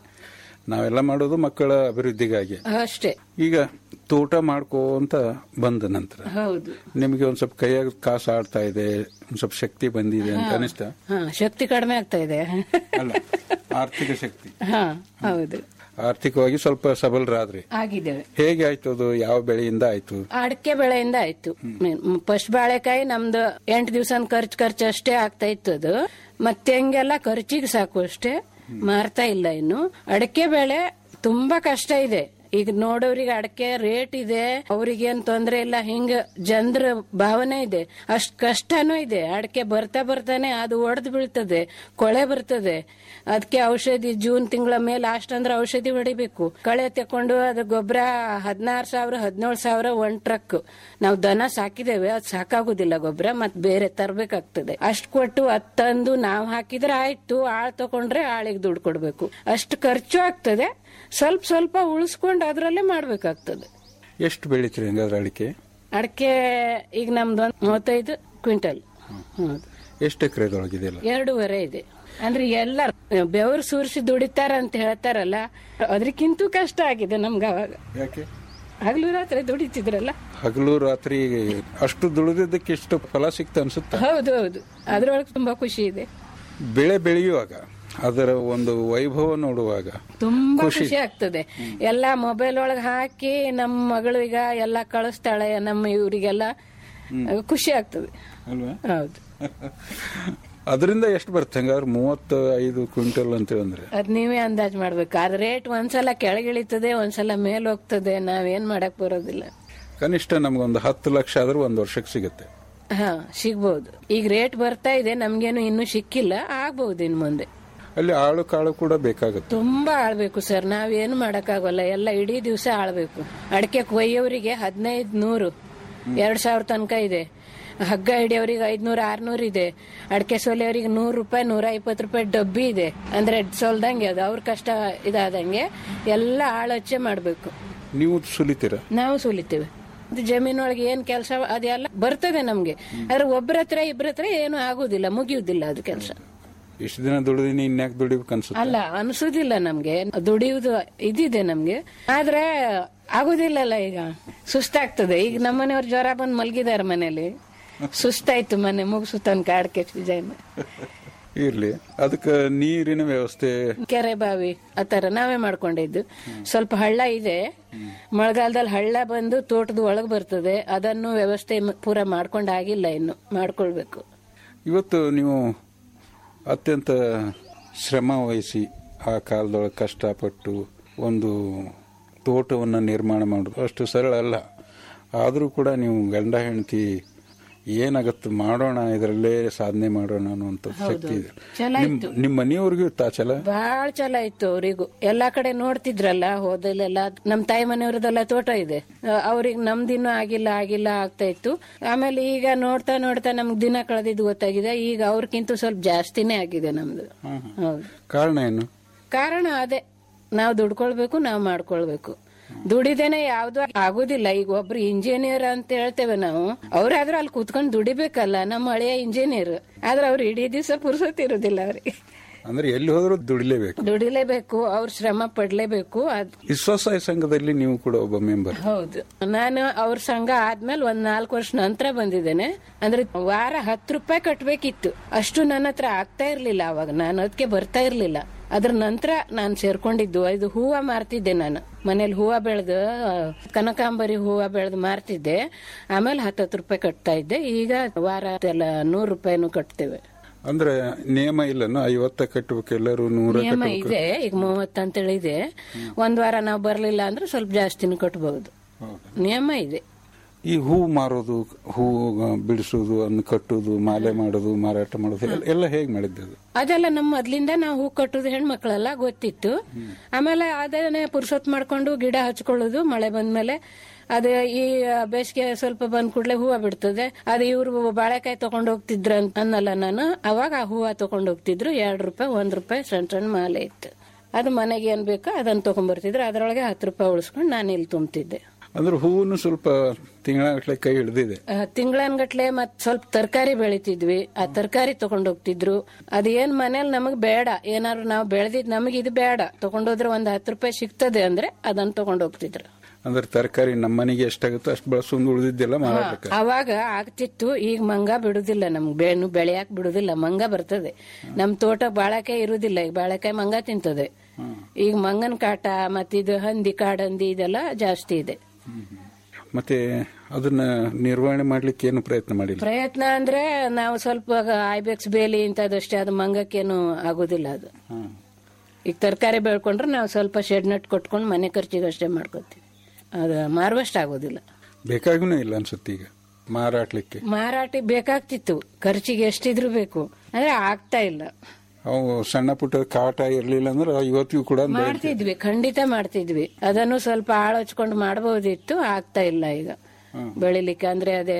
ನಾವೆಲ್ಲ ಮಾಡೋದು ಮಕ್ಕಳ ಅಭಿವೃದ್ಧಿಗಾಗಿ ಅಷ್ಟೇ ಈಗ ತೋಟ ಮಾಡ್ಕೋಂತ ಬಂದ ನಂತರ ಹೌದು ನಿಮಗೆ ಒಂದ್ ಸ್ವಲ್ಪ ಕೈಯಾಗ ಕಾಸು ಆಡ್ತಾ ಇದೆ ಒಂದ್ ಸ್ವಲ್ಪ ಶಕ್ತಿ ಬಂದಿದೆ ಅಂತ ಹಾ. ಅನಿಸ್ತಾ ಹಾ ಶಕ್ತಿ ಕಡಿಮೆ ಆಗ್ತಾ ಇದೆ ಅಲ್ಲ ಆರ್ಥಿಕ ಶಕ್ತಿ ಹಾ ಹೌದು ಆರ್ಥಿಕವಾಗಿ ಸ್ವಲ್ಪ ಸಬಲರಾದ್ರಿ ಆಗಿದ್ದೇವೆ ಹೇಗೆ ಆಯ್ತು ಅದು ಯಾವ ಬೆಳೆಯಿಂದ ಆಯ್ತು ಅಡಿಕೆ ಬೆಳೆಯಿಂದ ಆಯ್ತು ಫಸ್ಟ್ ಬಾಳೆಕಾಯಿ ನಮ್ದು ಎಂಟು ದಿವಸ ಖರ್ಚು ಖರ್ಚು ಅಷ್ಟೇ ಆಗ್ತಾ ಇತ್ತು ಅದು ಮತ್ತೆ ಹೆಂಗೆಲ್ಲ ಖರ್ಚಿಗೆ ಸಾಕು ಅಷ್ಟೇ ಮಾರ್ತಾ ಇಲ್ಲ ಇನ್ನು ಅಡಿಕೆ ಬೆಳೆ ತುಂಬಾ ಕಷ್ಟ ಇದೆ ಈಗ ನೋಡೋರಿಗೆ ಅಡಕೆ ರೇಟ್ ಇದೆ ಅವ್ರಿಗೇನ್ ತೊಂದ್ರೆ ಇಲ್ಲ ಹಿಂಗ ಜನರ ಭಾವನೆ ಇದೆ ಅಷ್ಟ್ ಕಷ್ಟನೂ ಇದೆ ಅಡಕೆ ಬರ್ತಾ ಬರ್ತಾನೆ ಅದು ಒಡೆದು ಬೀಳ್ತದೆ ಕೊಳೆ ಬರ್ತದೆ ಅದಕ್ಕೆ ಔಷಧಿ ಜೂನ್ ತಿಂಗಳ ಮೇಲೆ ಲಾಸ್ಟ್ ಅಂದ್ರೆ ಔಷಧಿ ಹೊಡಿಬೇಕು ಕಳೆ ತಕೊಂಡು ಅದು ಗೊಬ್ಬರ ಹದಿನಾರು ಸಾವಿರ ಹದಿನೇಳು ಸಾವಿರ ಒಂದ್ ಟ್ರಕ್ ನಾವು ದನ ಸಾಕಿದ್ದೇವೆ ಅದು ಸಾಕಾಗುದಿಲ್ಲ ಗೊಬ್ಬರ ಮತ್ ಬೇರೆ ತರ್ಬೇಕಾಗ್ತದೆ ಅಷ್ಟ್ ಕೊಟ್ಟು ಅದ್ ತಂದು ನಾವು ಹಾಕಿದ್ರೆ ಆಯ್ತು ಆಳ್ ತಕೊಂಡ್ರೆ ಆಳಿಗೆ ದುಡ್ಡು ಕೊಡ್ಬೇಕು ಅಷ್ಟು ಖರ್ಚು ಆಗ್ತದೆ ಸ್ವಲ್ಪ ಸ್ವಲ್ಪ ಉಳಿಸ್ಕೊಂಡು ಅದ್ರಲ್ಲೇ ಮಾಡ್ಬೇಕಾಗ್ತದೆ ಎಷ್ಟು ಬೆಳಿತೀರಿ ಹಂಗಾದ್ರೆ ಅಡಿಕೆ ಅಡಕೆ ಈಗ ನಮ್ದು ಒಂದ್ ಮೂವತ್ತೈದು ಕ್ವಿಂಟಲ್ ಹೌದು ಎಷ್ಟು ಎಕರೆದೊಳಗಿದೆ ಇಲ್ಲ ಎರಡೂವರೆ ಇದೆ ಅಂದ್ರೆ ಎಲ್ಲ ಬೆವರು ಸುರಿಸಿ ದುಡಿತಾರ ಅಂತ ಹೇಳ್ತಾರಲ್ಲ ಅದಕ್ಕಿಂತೂ ಕಷ್ಟ ಆಗಿದೆ ನಮ್ಗೆ ಅವಾಗ ಯಾಕೆ ಹಗಲು ರಾತ್ರಿ ದುಡಿತಿದ್ರಲ್ಲ ಹಗಲು ರಾತ್ರಿ ಅಷ್ಟು ದುಡಿದಿದ್ದಕ್ಕೆ ಎಷ್ಟು ಫಲ ಸಿಕ್ತ ಅನ್ಸುತ್ತ ಹೌದು ಹೌದು ಅದ್ರೊಳಗೆ ತುಂಬಾ ಖುಷಿ ಇದೆ ಬೆಳೆ ಬೆಳೆಯುವಾಗ ಅದರ ಒಂದು ವೈಭವ ನೋಡುವಾಗ ತುಂಬಾ ಖುಷಿ. ಖುಷಿ ಆಗ್ತದೆ ಎಲ್ಲಾ ಮೊಬೈಲ್ ಒಳಗೆ ಹಾಕಿ ನಮ್ಮ ಮಗಳು ಈಗ ಎಲ್ಲ ಕಳಿಸ್ತಾಳೆ ನಮ್ಮ ಇವರಿಗೆಲ್ಲ ಖುಷಿ ಆಗ್ತದೆ ಅಲ್ವಾ ಹೌದು ಅದರಿಂದ ಎಷ್ಟು ಬರುತ್ತೆ ಹಂಗಾದ್ರೆ ಮೂವತ್ತ ಐದು ಕ್ವಿಂಟಲ್ ಅಂತ ಅಂದ್ರೆ ಅದ್ ನೀವೇ ಅಂದಾಜ್ ಮಾಡ್ಬೇಕು ಅದ್ ರೇಟ್ ಒಂದ್ಸಲ ಕೆಳಗಿಳಿತದೆ ಒಂದ್ಸಲ ಮೇಲ್ ಹೋಗ್ತದೆ ನಾವೇನ್ ಮಾಡಕ್ ಬರೋದಿಲ್ಲ ಕನಿಷ್ಠ ನಮ್ಗೊಂದು ಹತ್ತು ಲಕ್ಷ ಆದ್ರೂ ಒಂದು ವರ್ಷಕ್ಕೆ ಸಿಗುತ್ತೆ ಹಾ ಸಿಗ್ಬಹುದು ಈಗ ರೇಟ್ ಬರ್ತಾ ಇದೆ ನಮ್ಗೇನು ಇನ್ನೂ ಸಿಕ್ಕಿಲ್ಲ ಆಗ್ಬಹುದು ಇನ್ ಮುಂದೆ ಅಲ್ಲಿ ಆಳು ಕಾಳು ಕೂಡ ಬೇಕಾಗುತ್ತೆ ತುಂಬಾ ಆಳ್ಬೇಕು ಸರ್ ನಾವೇನು ಮಾಡಕ್ಕಾಗಲ್ಲ ಎಲ್ಲ ಇಡೀ ದಿವಸ ಆಳ್ಬೇಕು ಅಡಿಕೆ ಕೊಯ್ಯೋರಿಗೆ ಹದಿನೈದು ನೂರು ಎರಡ್ ಸಾವಿರ ತನಕ ಇದೆ ಹಗ್ಗ ಹಿಡಿಯೋರಿಗೆ ಐದ್ನೂರ ಆರ್ನೂರ್ ಇದೆ ಅಡಿಕೆ ಸೋಲಿಯವರಿಗೆ ನೂರು ರೂಪಾಯಿ ನೂರ ಇಪ್ಪತ್ತು ರೂಪಾಯಿ ಡಬ್ಬಿ ಇದೆ ಅಂದ್ರೆ ಸೋಲ್ದಂಗೆ ಅದು ಅವ್ರ ಕಷ್ಟ ಇದಾದಂಗೆ ಎಲ್ಲ ಆಳೋಚೆ ಮಾಡ್ಬೇಕು ನೀವು ಸುಲಿತೀರಾ ನಾವು ಸುಲಿತೇವೆ ಅದು ಜಮೀನೊಳಗೆ ಏನ್ ಕೆಲಸ ಅದೆಲ್ಲ ಬರ್ತದೆ ನಮ್ಗೆ ಆದ್ರೆ ಒಬ್ಬರ ಹತ್ರ ಇಬ್ಬರ ಹತ್ರ ಏನು ಆಗುದಿಲ್ಲ ಮುಗಿಯುವುದಿಲ್ಲ ಅದು ಕೆಲಸ ಇಷ್ಟು ದಿನ ದುಡಿದಿನಿ ಇನ್ಯಾಕೆ ದುಡಿಬೇಕು ಅನ್ಸುತ್ತೆ ಅಲ್ಲ ಅನ್ಸುದಿಲ್ಲ ನಮ್ಗೆ ದುಡಿಯುವುದು ಇದಿದೆ ನಮ್ಗೆ ಆದ್ರೆ ಆಗುದಿಲ್ಲಲ್ಲ ಈಗ ಸುಸ್ತಾಗ್ತದೆ ಈಗ ನಮ್ಮನೆಯವ್ರು ಜ್ವರ ಬಂದು ಮಲಗಿದಾರೆ ಮನೇಲಿ ಸುಸ್ತಾಯ್ತು ಮನೆ ಮುಗಿಸು ತನಕ ಅಡಕೆ ಡಿಸೈನ್ ಇರ್ಲಿ ಅದಕ್ಕೆ ನೀರಿನ ವ್ಯವಸ್ಥೆ ಕೆರೆ ಬಾವಿ ಆತರ ನಾವೇ ಮಾಡ್ಕೊಂಡಿದ್ದು ಸ್ವಲ್ಪ ಹಳ್ಳ ಇದೆ ಮಳೆಗಾಲದಲ್ಲಿ ಹಳ್ಳ ಬಂದು ತೋಟದ ಒಳಗ್ ಬರ್ತದೆ ಅದನ್ನು ವ್ಯವಸ್ಥೆ ಮ- ಪೂರ ಮಾಡ್ಕೊಂಡಾಗಿಲ್ಲ ಇನ್ನು ಮಾಡ್ಕೊಳ್ಬೇಕು ಇವತ್ತು ನೀವು ಅತ್ಯಂತ ಶ್ರಮ ವಹಿಸಿ ಆ ಕಾಲದೊಳಗೆ ಕಷ್ಟಪಟ್ಟು ಒಂದು ತೋಟವನ್ನು ನಿರ್ಮಾಣ ಮಾಡೋದು ಅಷ್ಟು ಸರಳ ಅಲ್ಲ ಆದರೂ ಕೂಡ ನೀವು ಗಂಡ ಹೆಂಡತಿ ಏನಾಗತ್ತೆ ಮಾಡೋಣ ಇದರಲ್ಲೇ ಸಾಧನೆ ಮಾಡೋಣ ಅನ್ನುವಂಥ ಶಕ್ತಿ ಇದೆ ಛಲ ನಿಮ್ ಇತ್ತು. ನಿಮ್ಮ ಮನೆಯವ್ರಿಗೂ ಇತ್ತಾ ಛಲ ಬಾಳ್ ಚಲ ಇತ್ತು ಅವರಿಗೂ ಎಲ್ಲಾ ಕಡೆ ನೋಡ್ತಿದ್ರಲ್ಲ ಹೋದಲ್ಲೆಲ್ಲ ನಮ್ ತಾಯಿ ಮನೆಯವ್ರದೆಲ್ಲ ತೋಟ ಇದೆ ಅವ್ರಿಗೆ ನಮ್ದಿನ್ನೂ ಆಗಿಲ್ಲ ಆಗಿಲ್ಲ ಆಗ್ತಾ ಇತ್ತು ಆಮೇಲೆ ಈಗ ನೋಡ್ತಾ ನೋಡ್ತಾ ನಮ್ಗ್ ದಿನ ಕಳೆದಿದ್ದು ಗೊತ್ತಾಗಿದೆ ಈಗ ಅವ್ರಕ್ಕಿಂತ ಸ್ವಲ್ಪ ಜಾಸ್ತಿನೇ ಆಗಿದೆ ನಮ್ದು ಹೌದು ಕಾರಣ ಏನು ಕಾರಣ ಅದೇ ನಾವು ದುಡ್ಕೊಳ್ಬೇಕು ನಾವು ಮಾಡ್ಕೊಳ್ಬೇಕು ದುಡಿದೇನೆ ಯಾವ್ದು ಆಗುದಿಲ್ಲ ಈಗ ಒಬ್ರು ಇಂಜಿನಿಯರ್ ಅಂತ ಹೇಳ್ತೇವೆ ನಾವು ಅವ್ರಾದ್ರೂ ಅಲ್ಲಿ ಕೂತ್ಕೊಂಡು ದುಡಿಬೇಕಲ್ಲ ನಮ್ಮ ಹಳೆಯ ಇಂಜಿನಿಯರ್ ಆದ್ರೆ ಅವ್ರು ಇಡೀ ದಿವಸ ಪುರ್ಸೊತ್ ಇರುದಿಲ್ಲ ಅವ್ರಿಗೆ ಅಂದ್ರೆ ಎಲ್ಲಿ ಹೋದ್ರೂ ದುಡಿಲೇಬೇಕು ದುಡಿಲೇಬೇಕು ಅವ್ರ ಶ್ರಮ ಪಡ್ಲೇಬೇಕು ಅದ್ ಈ ಸ್ವಸಹಾಯ ಸಂಘದಲ್ಲಿ ನೀವು ಕೂಡ ಒಬ್ಬ ಮೆಂಬರ್ ಹೌದು ನಾನು ಅವ್ರ ಸಂಘ ಆದ್ಮೇಲೆ ಒಂದ್ ನಾಲ್ಕು ವರ್ಷ ನಂತರ ಬಂದಿದ್ದೇನೆ ಅಂದ್ರೆ ವಾರ ಹತ್ತು ರೂಪಾಯಿ ಕಟ್ಬೇಕಿತ್ತು ಅಷ್ಟು ನನ್ನ ಹತ್ರ ಆಗ್ತಾ ಇರ್ಲಿಲ್ಲ ಅವಾಗ ನಾನು ಅದಕ್ಕೆ ಬರ್ತಾ ಇರ್ಲಿಲ್ಲ ಅದ್ರ ನಂತರ ನಾನು ಸೇರ್ಕೊಂಡಿದ್ದು ಇದು ಹೂವ ಮಾರ್ತಿದ್ದೆ ನಾನು ಮನೇಲಿ ಹೂವ ಬೆಳೆದು ಕನಕಾಂಬರಿ ಹೂವ ಬೆಳೆದು ಮಾರ್ತಿದ್ದೆ ಆಮೇಲೆ ಹತ್ತತ್ತು ರೂಪಾಯಿ ಕಟ್ತಾ ಇದ್ದೆ ಈಗ ವಾರ ಎಲ್ಲ ನೂರು ರೂಪಾಯಿನೂ ಕಟ್ತೇವೆ ಅಂದ್ರೆ ನಿಯಮ ಇಲ್ಲನು ಐವತ್ತ ಕಟ್ಟಬೇಕು ಎಲ್ಲರೂ ನೂರ ನಿಯಮ ಕಟ್ಟಬೇಕು ಇದೆ ಈಗ ಮೂವತ್ತು ಅಂತೇಳಿ ಇದೆ ಒಂದ್ ವಾರ ನಾವು ಬರ್ಲಿಲ್ಲ ಅಂದ್ರೆ ಸ್ವಲ್ಪ ಜಾಸ್ತಿನೂ ಕಟ್ಬಹುದು ನಿಯಮ ಇದೆ ಈ ಹೂ ಮಾರೋದು ಹೂ ಬಿಡಿಸೋದು ಅನ್ನು ಕಟ್ಟೋದು ಮಾಲೆ ಮಾಡೋದು ಮಾರಾಟ ಮಾಡೋದು ಎಲ್ಲ- ಎಲ್ಲ ಹೇಗೆ ಮಾಡಿದ್ದು ಅದು? ಅದೆಲ್ಲ ನಮ್ಮ ಮೊದ್ಲಿಂದ ನಾವು ಹೂ ಕಟ್ಟುದು ಹೆಣ್ಮಕ್ಳೆಲ್ಲ ಗೊತ್ತಿತ್ತು ಆಮೇಲೆ ಅದನ್ನೇ ಪುರ್ಸೊತ್ ಮಾಡ್ಕೊಂಡು ಗಿಡ ಹಚ್ಕೊಳ್ಳೋದು ಮಳೆ ಬಂದ್ಮೇಲೆ ಅದು ಈ ಬೇಸಿಗೆ ಸ್ವಲ್ಪ ಬಂದ್ ಕೂಡಲೇ ಹೂವ ಬಿಡ್ತದೆ ಅದು ಇವ್ರು ಬಾಳೆಕಾಯಿ ತಗೊಂಡ್ ಹೋಗ್ತಿದ್ರ ಅನ್ನಲ್ಲ ನಾನು ಅವಾಗ ಆ ಹೂವ ತಗೊಂಡ್ ಹೋಗ್ತಿದ್ರು ಎರಡ್ ರೂಪಾಯಿ ಒಂದ್ ರೂಪಾಯಿ ಸಣ್ಣ ಸಣ್ಣ ಮಾಲೆ ಇತ್ತು ಅದು ಮನೆಗೆ ಏನ್ ಬೇಕೋ ಅದನ್ನ ತಗೊಂಡ್ಬರ್ತಿದ್ರು ಅದ್ರೊಳಗೆ ಹತ್ತು ರೂಪಾಯಿ ಉಳಿಸ್ಕೊಂಡು ನಾನು ಇಲ್ಲಿ ತುಂಬ್ತಿದ್ದೆ ಅಂದ್ರೆ ಹೂವನ್ನು ಸ್ವಲ್ಪ ತಿಂಗಳಗಟ್ಲೆ ಕೈ ಹಿಡ್ದಿದೆ ತಿಂಗಳನ್ಗಟ್ಲೆ ಮತ್ ಸ್ವಲ್ಪ ತರಕಾರಿ ಬೆಳಿತಿದ್ವಿ ಆ ತರಕಾರಿ ತಗೊಂಡ್ ಹೋಗ್ತಿದ್ರು ಅದೇನ್ ಮನೇಲಿ ನಮಗ್ ಬೇಡ ಏನಾದ್ರು ನಾವು ಬೆಳೆದಿದ್ ನಮಗ್ ಇದು ಬೇಡ ತಗೊಂಡೋದ್ರೆ ಒಂದ್ ಹತ್ತು ರೂಪಾಯಿ ಸಿಗ್ತದೆ ಅಂದ್ರೆ ಅದನ್ನ ತಗೊಂಡ್ ಹೋಗ್ತಿದ್ರು ಅಂದ್ರೆ ತರಕಾರಿ ನಮ್ಮ ಮನೆಗೆ ಎಷ್ಟಾಗುತ್ತೋ ಅಷ್ಟು ಬಳಸೊಂದು ಉಳಿದಿದ್ದೆಲ್ಲ ಮಾರಾಟಕ್ಕೆ ಅವಾಗ ಆಗ್ತಿತ್ತು ಈಗ ಮಂಗ ಬಿಡುದಿಲ್ಲ ನಮ್ಗೆ ಬೇನು ಬೆಳೆಯಾಕ್ ಬಿಡುದಿಲ್ಲ ಮಂಗ ಬರ್ತದೆ ನಮ್ ತೋಟ ಬಾಳೆಕಾಯಿ ಇರುದಿಲ್ಲ ಈಗ ಬಾಳೆಕಾಯಿ ಮಂಗ ತಿಂತದೆ ಈಗ ಮಂಗನ್ ಕಾಟ ಮತ್ತಿದು ಹಂದಿ ಕಾಡಂದಿ ಇದೆಲ್ಲ ಜಾಸ್ತಿ ಇದೆ ಮತ್ತೆ ಅದನ್ನ ನಿರ್ವಹಣೆ ಮಾಡ್ಲಿಕ್ಕೆ ಏನು ಪ್ರಯತ್ನ ಮಾಡಿಲ್ಲ ಪ್ರಯತ್ನ ಅಂದ್ರೆ ನಾವು ಸ್ವಲ್ಪ ಐಬೆಕ್ಸ್ ಬೇಲಿ ಇಂಥದಷ್ಟೇ ಅದು ಮಂಗಕ್ಕೇನು ಆಗುದಿಲ್ಲ ಅದು ಈಗ ತರಕಾರಿ ಬೆಳ್ಕೊಂಡ್ರೆ ನಾವು ಸ್ವಲ್ಪ ಶೆಡ್ ನಟ್ ಕೊಟ್ಕೊಂಡು ಮನೆ ಖರ್ಚಿಗೆ ಅಷ್ಟೇ ಮಾಡ್ಕೋತೀವಿ ಅದು ಮಾರುವಷ್ಟು ಆಗೋದಿಲ್ಲ ಬೇಕಾಗೂ ಇಲ್ಲ ಅನ್ಸುತ್ತೆ ಈಗ ಮಾರಾಟ್ಲಿಕ್ಕೆ ಮಾರಾಟ ಬೇಕಾಗ್ತಿತ್ತು ಖರ್ಚಿಗೆ ಎಷ್ಟಿದ್ರು ಬೇಕು ಅಂದ್ರೆ ಆಗ್ತಾ ಇಲ್ಲ ಅವು ಸಣ್ಣ ಪುಟ್ಟ ಕಾಟ ಇರ್ಲಿಲ್ಲ ಅಂದ್ರೆ ಇವತ್ತಿಗೂ ಕೂಡ ಬೆಳೆ- ಮಾಡ್ತಿದ್ವಿ ಖಂಡಿತ ಮಾಡ್ತಿದ್ವಿ ಅದನ್ನು ಸ್ವಲ್ಪ ಆಳ್ ಹಚ್ಕೊಂಡು ಮಾಡಬಹುದಿತ್ತು ಆಗ್ತಾ ಇಲ್ಲ ಈಗ ಬೆಳಿಲಿಕ್ಕೆ ಅಂದ್ರೆ ಅದೇ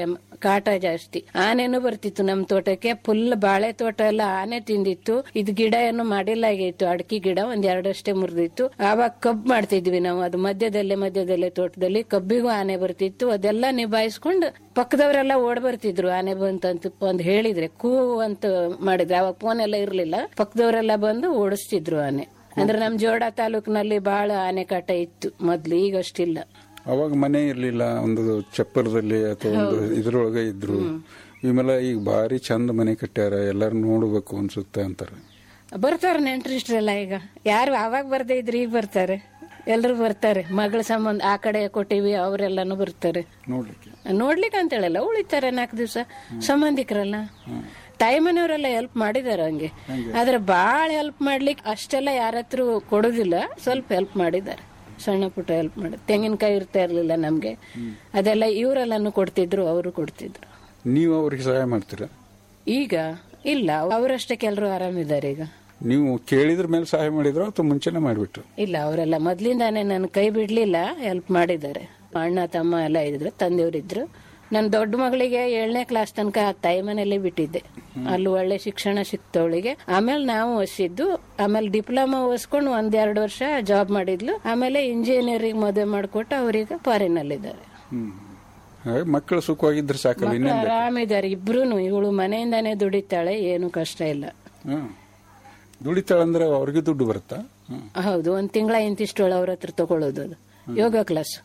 ಕಾಟ ಜಾಸ್ತಿ ಆನೆನೂ ಬರ್ತಿತ್ತು ನಮ್ ತೋಟಕ್ಕೆ ಫುಲ್ ಬಾಳೆ ತೋಟ ಎಲ್ಲ ಆನೆ ತಿಂದಿತ್ತು ಇದು ಗಿಡ ಏನು ಮಾಡಿಲ್ಲ ಆಗಿತ್ತು ಅಡಕೆ ಗಿಡ ಒಂದ್ ಎರಡಷ್ಟೇ ಮುರಿದಿತ್ತು ಆವಾಗ ಕಬ್ಬು ಮಾಡ್ತಿದ್ವಿ ನಾವು ಅದು ಮಧ್ಯದಲ್ಲೇ ಮಧ್ಯದಲ್ಲೇ ತೋಟದಲ್ಲಿ ಕಬ್ಬಿಗೂ ಆನೆ ಬರ್ತಿತ್ತು ಅದೆಲ್ಲ ನಿಭಾಯಿಸ್ಕೊಂಡು ಪಕ್ಕದವರೆಲ್ಲ ಓಡ್ ಬರ್ತಿದ್ರು ಆನೆ ಬಂತಂತ ಒಂದ್ ಹೇಳಿದ್ರೆ ಕೂ ಅಂತ ಮಾಡಿದ್ರೆ ಅವಾಗ ಫೋನ್ ಎಲ್ಲ ಇರ್ಲಿಲ್ಲ ಪಕ್ಕದವರೆಲ್ಲ ಬಂದು ಓಡಿಸ್ತಿದ್ರು ಆನೆ ಅಂದ್ರೆ ನಮ್ ಜೋಡ ತಾಲೂಕಿನಲ್ಲಿ ಬಹಳ ಆನೆ ಕಾಟ ಇತ್ತು ಮೊದ್ಲು ಈಗ ಅಷ್ಟಿಲ್ಲ ಅವಾಗ ಮನೆ ಇರ್ಲಿಲ್ಲ ಒಂದು ಚಪ್ಪರದಲ್ಲಿ ಅಥವಾ ಒಂದು ಇದ್ರೊಳಗೆ ಇದ್ರು ಇವೆಲ್ಲ ಈಗ ಭಾರಿ ಚಂದ ಮನೆ ಕಟ್ಟ್ಯಾರ ಎಲ್ಲಾರು ನೋಡ್ಬೇಕು ಅನ್ಸುತ್ತೆ ಅಂತಾರೆ ಬರ್ತಾರೆ ನೆಂಟ್ರಿಷ್ಟ್ರೆಲ್ಲ ಈಗ ಯಾರು ಅವಾಗ ಬರ್ದೇ ಇದ್ರೆ ಈಗ ಬರ್ತಾರೆ ಎಲ್ರು ಬರ್ತಾರೆ ಮಗಳ ಸಂಬಂಧ ಆ ಕಡೆ ಕೊಟ್ಟಿವಿ ಅವರೆಲ್ಲಾನು ಬರ್ತಾರೆ ನೋಡ್ಲಿಕ್ಕೆ ನೋಡ್ಲಿಕ್ಕೆ ಅಂತ ಹೇಳಲ್ಲ ಉಳಿತಾರೆ ನಾಲ್ಕು ದಿವಸ ಸಂಬಂಧಿಕರಲ್ಲ ತಾಯಿ ಮನೆಯವರೆಲ್ಲ ಹೆಲ್ಪ್ ಮಾಡಿದಾರೆ ಹಂಗೆ ಆದ್ರೆ ಬಾಳ ಹೆಲ್ಪ್ ಮಾಡ್ಲಿಕ್ಕೆ ಅಷ್ಟೆಲ್ಲ ಯಾರ ಹತ್ರ ಕೊಡೋದಿಲ್ಲ ಸ್ವಲ್ಪ ಹೆಲ್ಪ್ ಮಾಡಿದ್ದಾರೆ ಸಣ್ಣ ಪುಟ್ಟ ಹೆಲ್ಪ್ ಮಾಡಿ ತೆಂಗಿನಕಾಯಿ ಇರ್ತಾ ಇರ್ಲಿಲ್ಲ ನಮ್ಗೆ ಅದೆಲ್ಲ ಇವರೆಲ್ಲಾನು ಕೊಡ್ತಿದ್ರು ಅವರು ಕೊಡ್ತಿದ್ರು ನೀವು ಅವ್ರಿಗೆ ಸಹಾಯ ಮಾಡ್ತೀರಾ ಈಗ ಇಲ್ಲ ಅವರಷ್ಟಕ್ಕೆ ಎಲ್ಲರೂ ಆರಾಮಿದ್ದಾರೆ ಈಗ ನೀವು ಕೇಳಿದ್ರ ಮೇಲೆ ಸಹಾಯ ಮಾಡಿದ್ರು ಅಥವಾ ಮುಂಚೆನೆ ಮಾಡಿಬಿಟ್ರು ಇಲ್ಲ ಅವರೆಲ್ಲ ಮೊದ್ಲಿಂದಾನೆ ನನ್ನ ಕೈ ಬಿಡ್ಲಿಲ್ಲ ಹೆಲ್ಪ್ ಮಾಡಿದ್ದಾರೆ ಅಣ್ಣ ತಮ್ಮ ಎಲ್ಲ ಇದ್ರು ತಂದೆಯವರಿದ್ರು ನನ್ನ ದೊಡ್ಡ ಮಗಳಿಗೆ ಏಳನೇ ಕ್ಲಾಸ್ ತನಕ ತಾಯಿ ಮನೆಯಲ್ಲೇ ಬಿಟ್ಟಿದ್ದೆ ಅಲ್ಲಿ ಒಳ್ಳೆ ಶಿಕ್ಷಣ ಸಿಕ್ತವಳಿಗೆ ಆಮೇಲೆ ನಾವು ಓದಿಸಿದ್ದು ಆಮೇಲೆ ಡಿಪ್ಲೊಮಾ ಓದಿಸ್ಕೊಂಡು ಒಂದೆರಡು ವರ್ಷ ಜಾಬ್ ಮಾಡಿದ್ಲು ಆಮೇಲೆ ಇಂಜಿನಿಯರಿಂಗ್ ಮದುವೆ ಮಾಡಿಕೊಟ್ಟು ಅವ್ರೀಗ ಫಾರಿನ್ ಅಲ್ಲಿದ್ದಾರೆ ಹಾಗೆ ಮಕ್ಕಳು ಸುಖವಾಗಿದ್ರೆ ಸಾಕಲ್ಲ ಮಕ್ಳು ಇನ್ನೇನ್ ಬೇಕು? ಆರಾಮಿದ್ದಾರೆ ಇಬ್ರು ಇವಳು ಮನೆಯಿಂದಾನೇ ದುಡಿತಾಳೆ ಏನು ಕಷ್ಟ ಇಲ್ಲ ಹ್ಮ್. ದುಡಿತಾಳಂದ್ರೆ ಅವ್ರಿಗೆ ದುಡ್ಡು ಬರುತ್ತಾ ಹ್ಮ್. ಹೌದು ಒಂದ್ ತಿಂಗಳ ಇಂತಿಷ್ಟೊಳ ಅವ್ರ ಹತ್ರ ತಗೊಳ್ಳೋದು ಅದು ಯೋಗ ಕ್ಲಾಸ್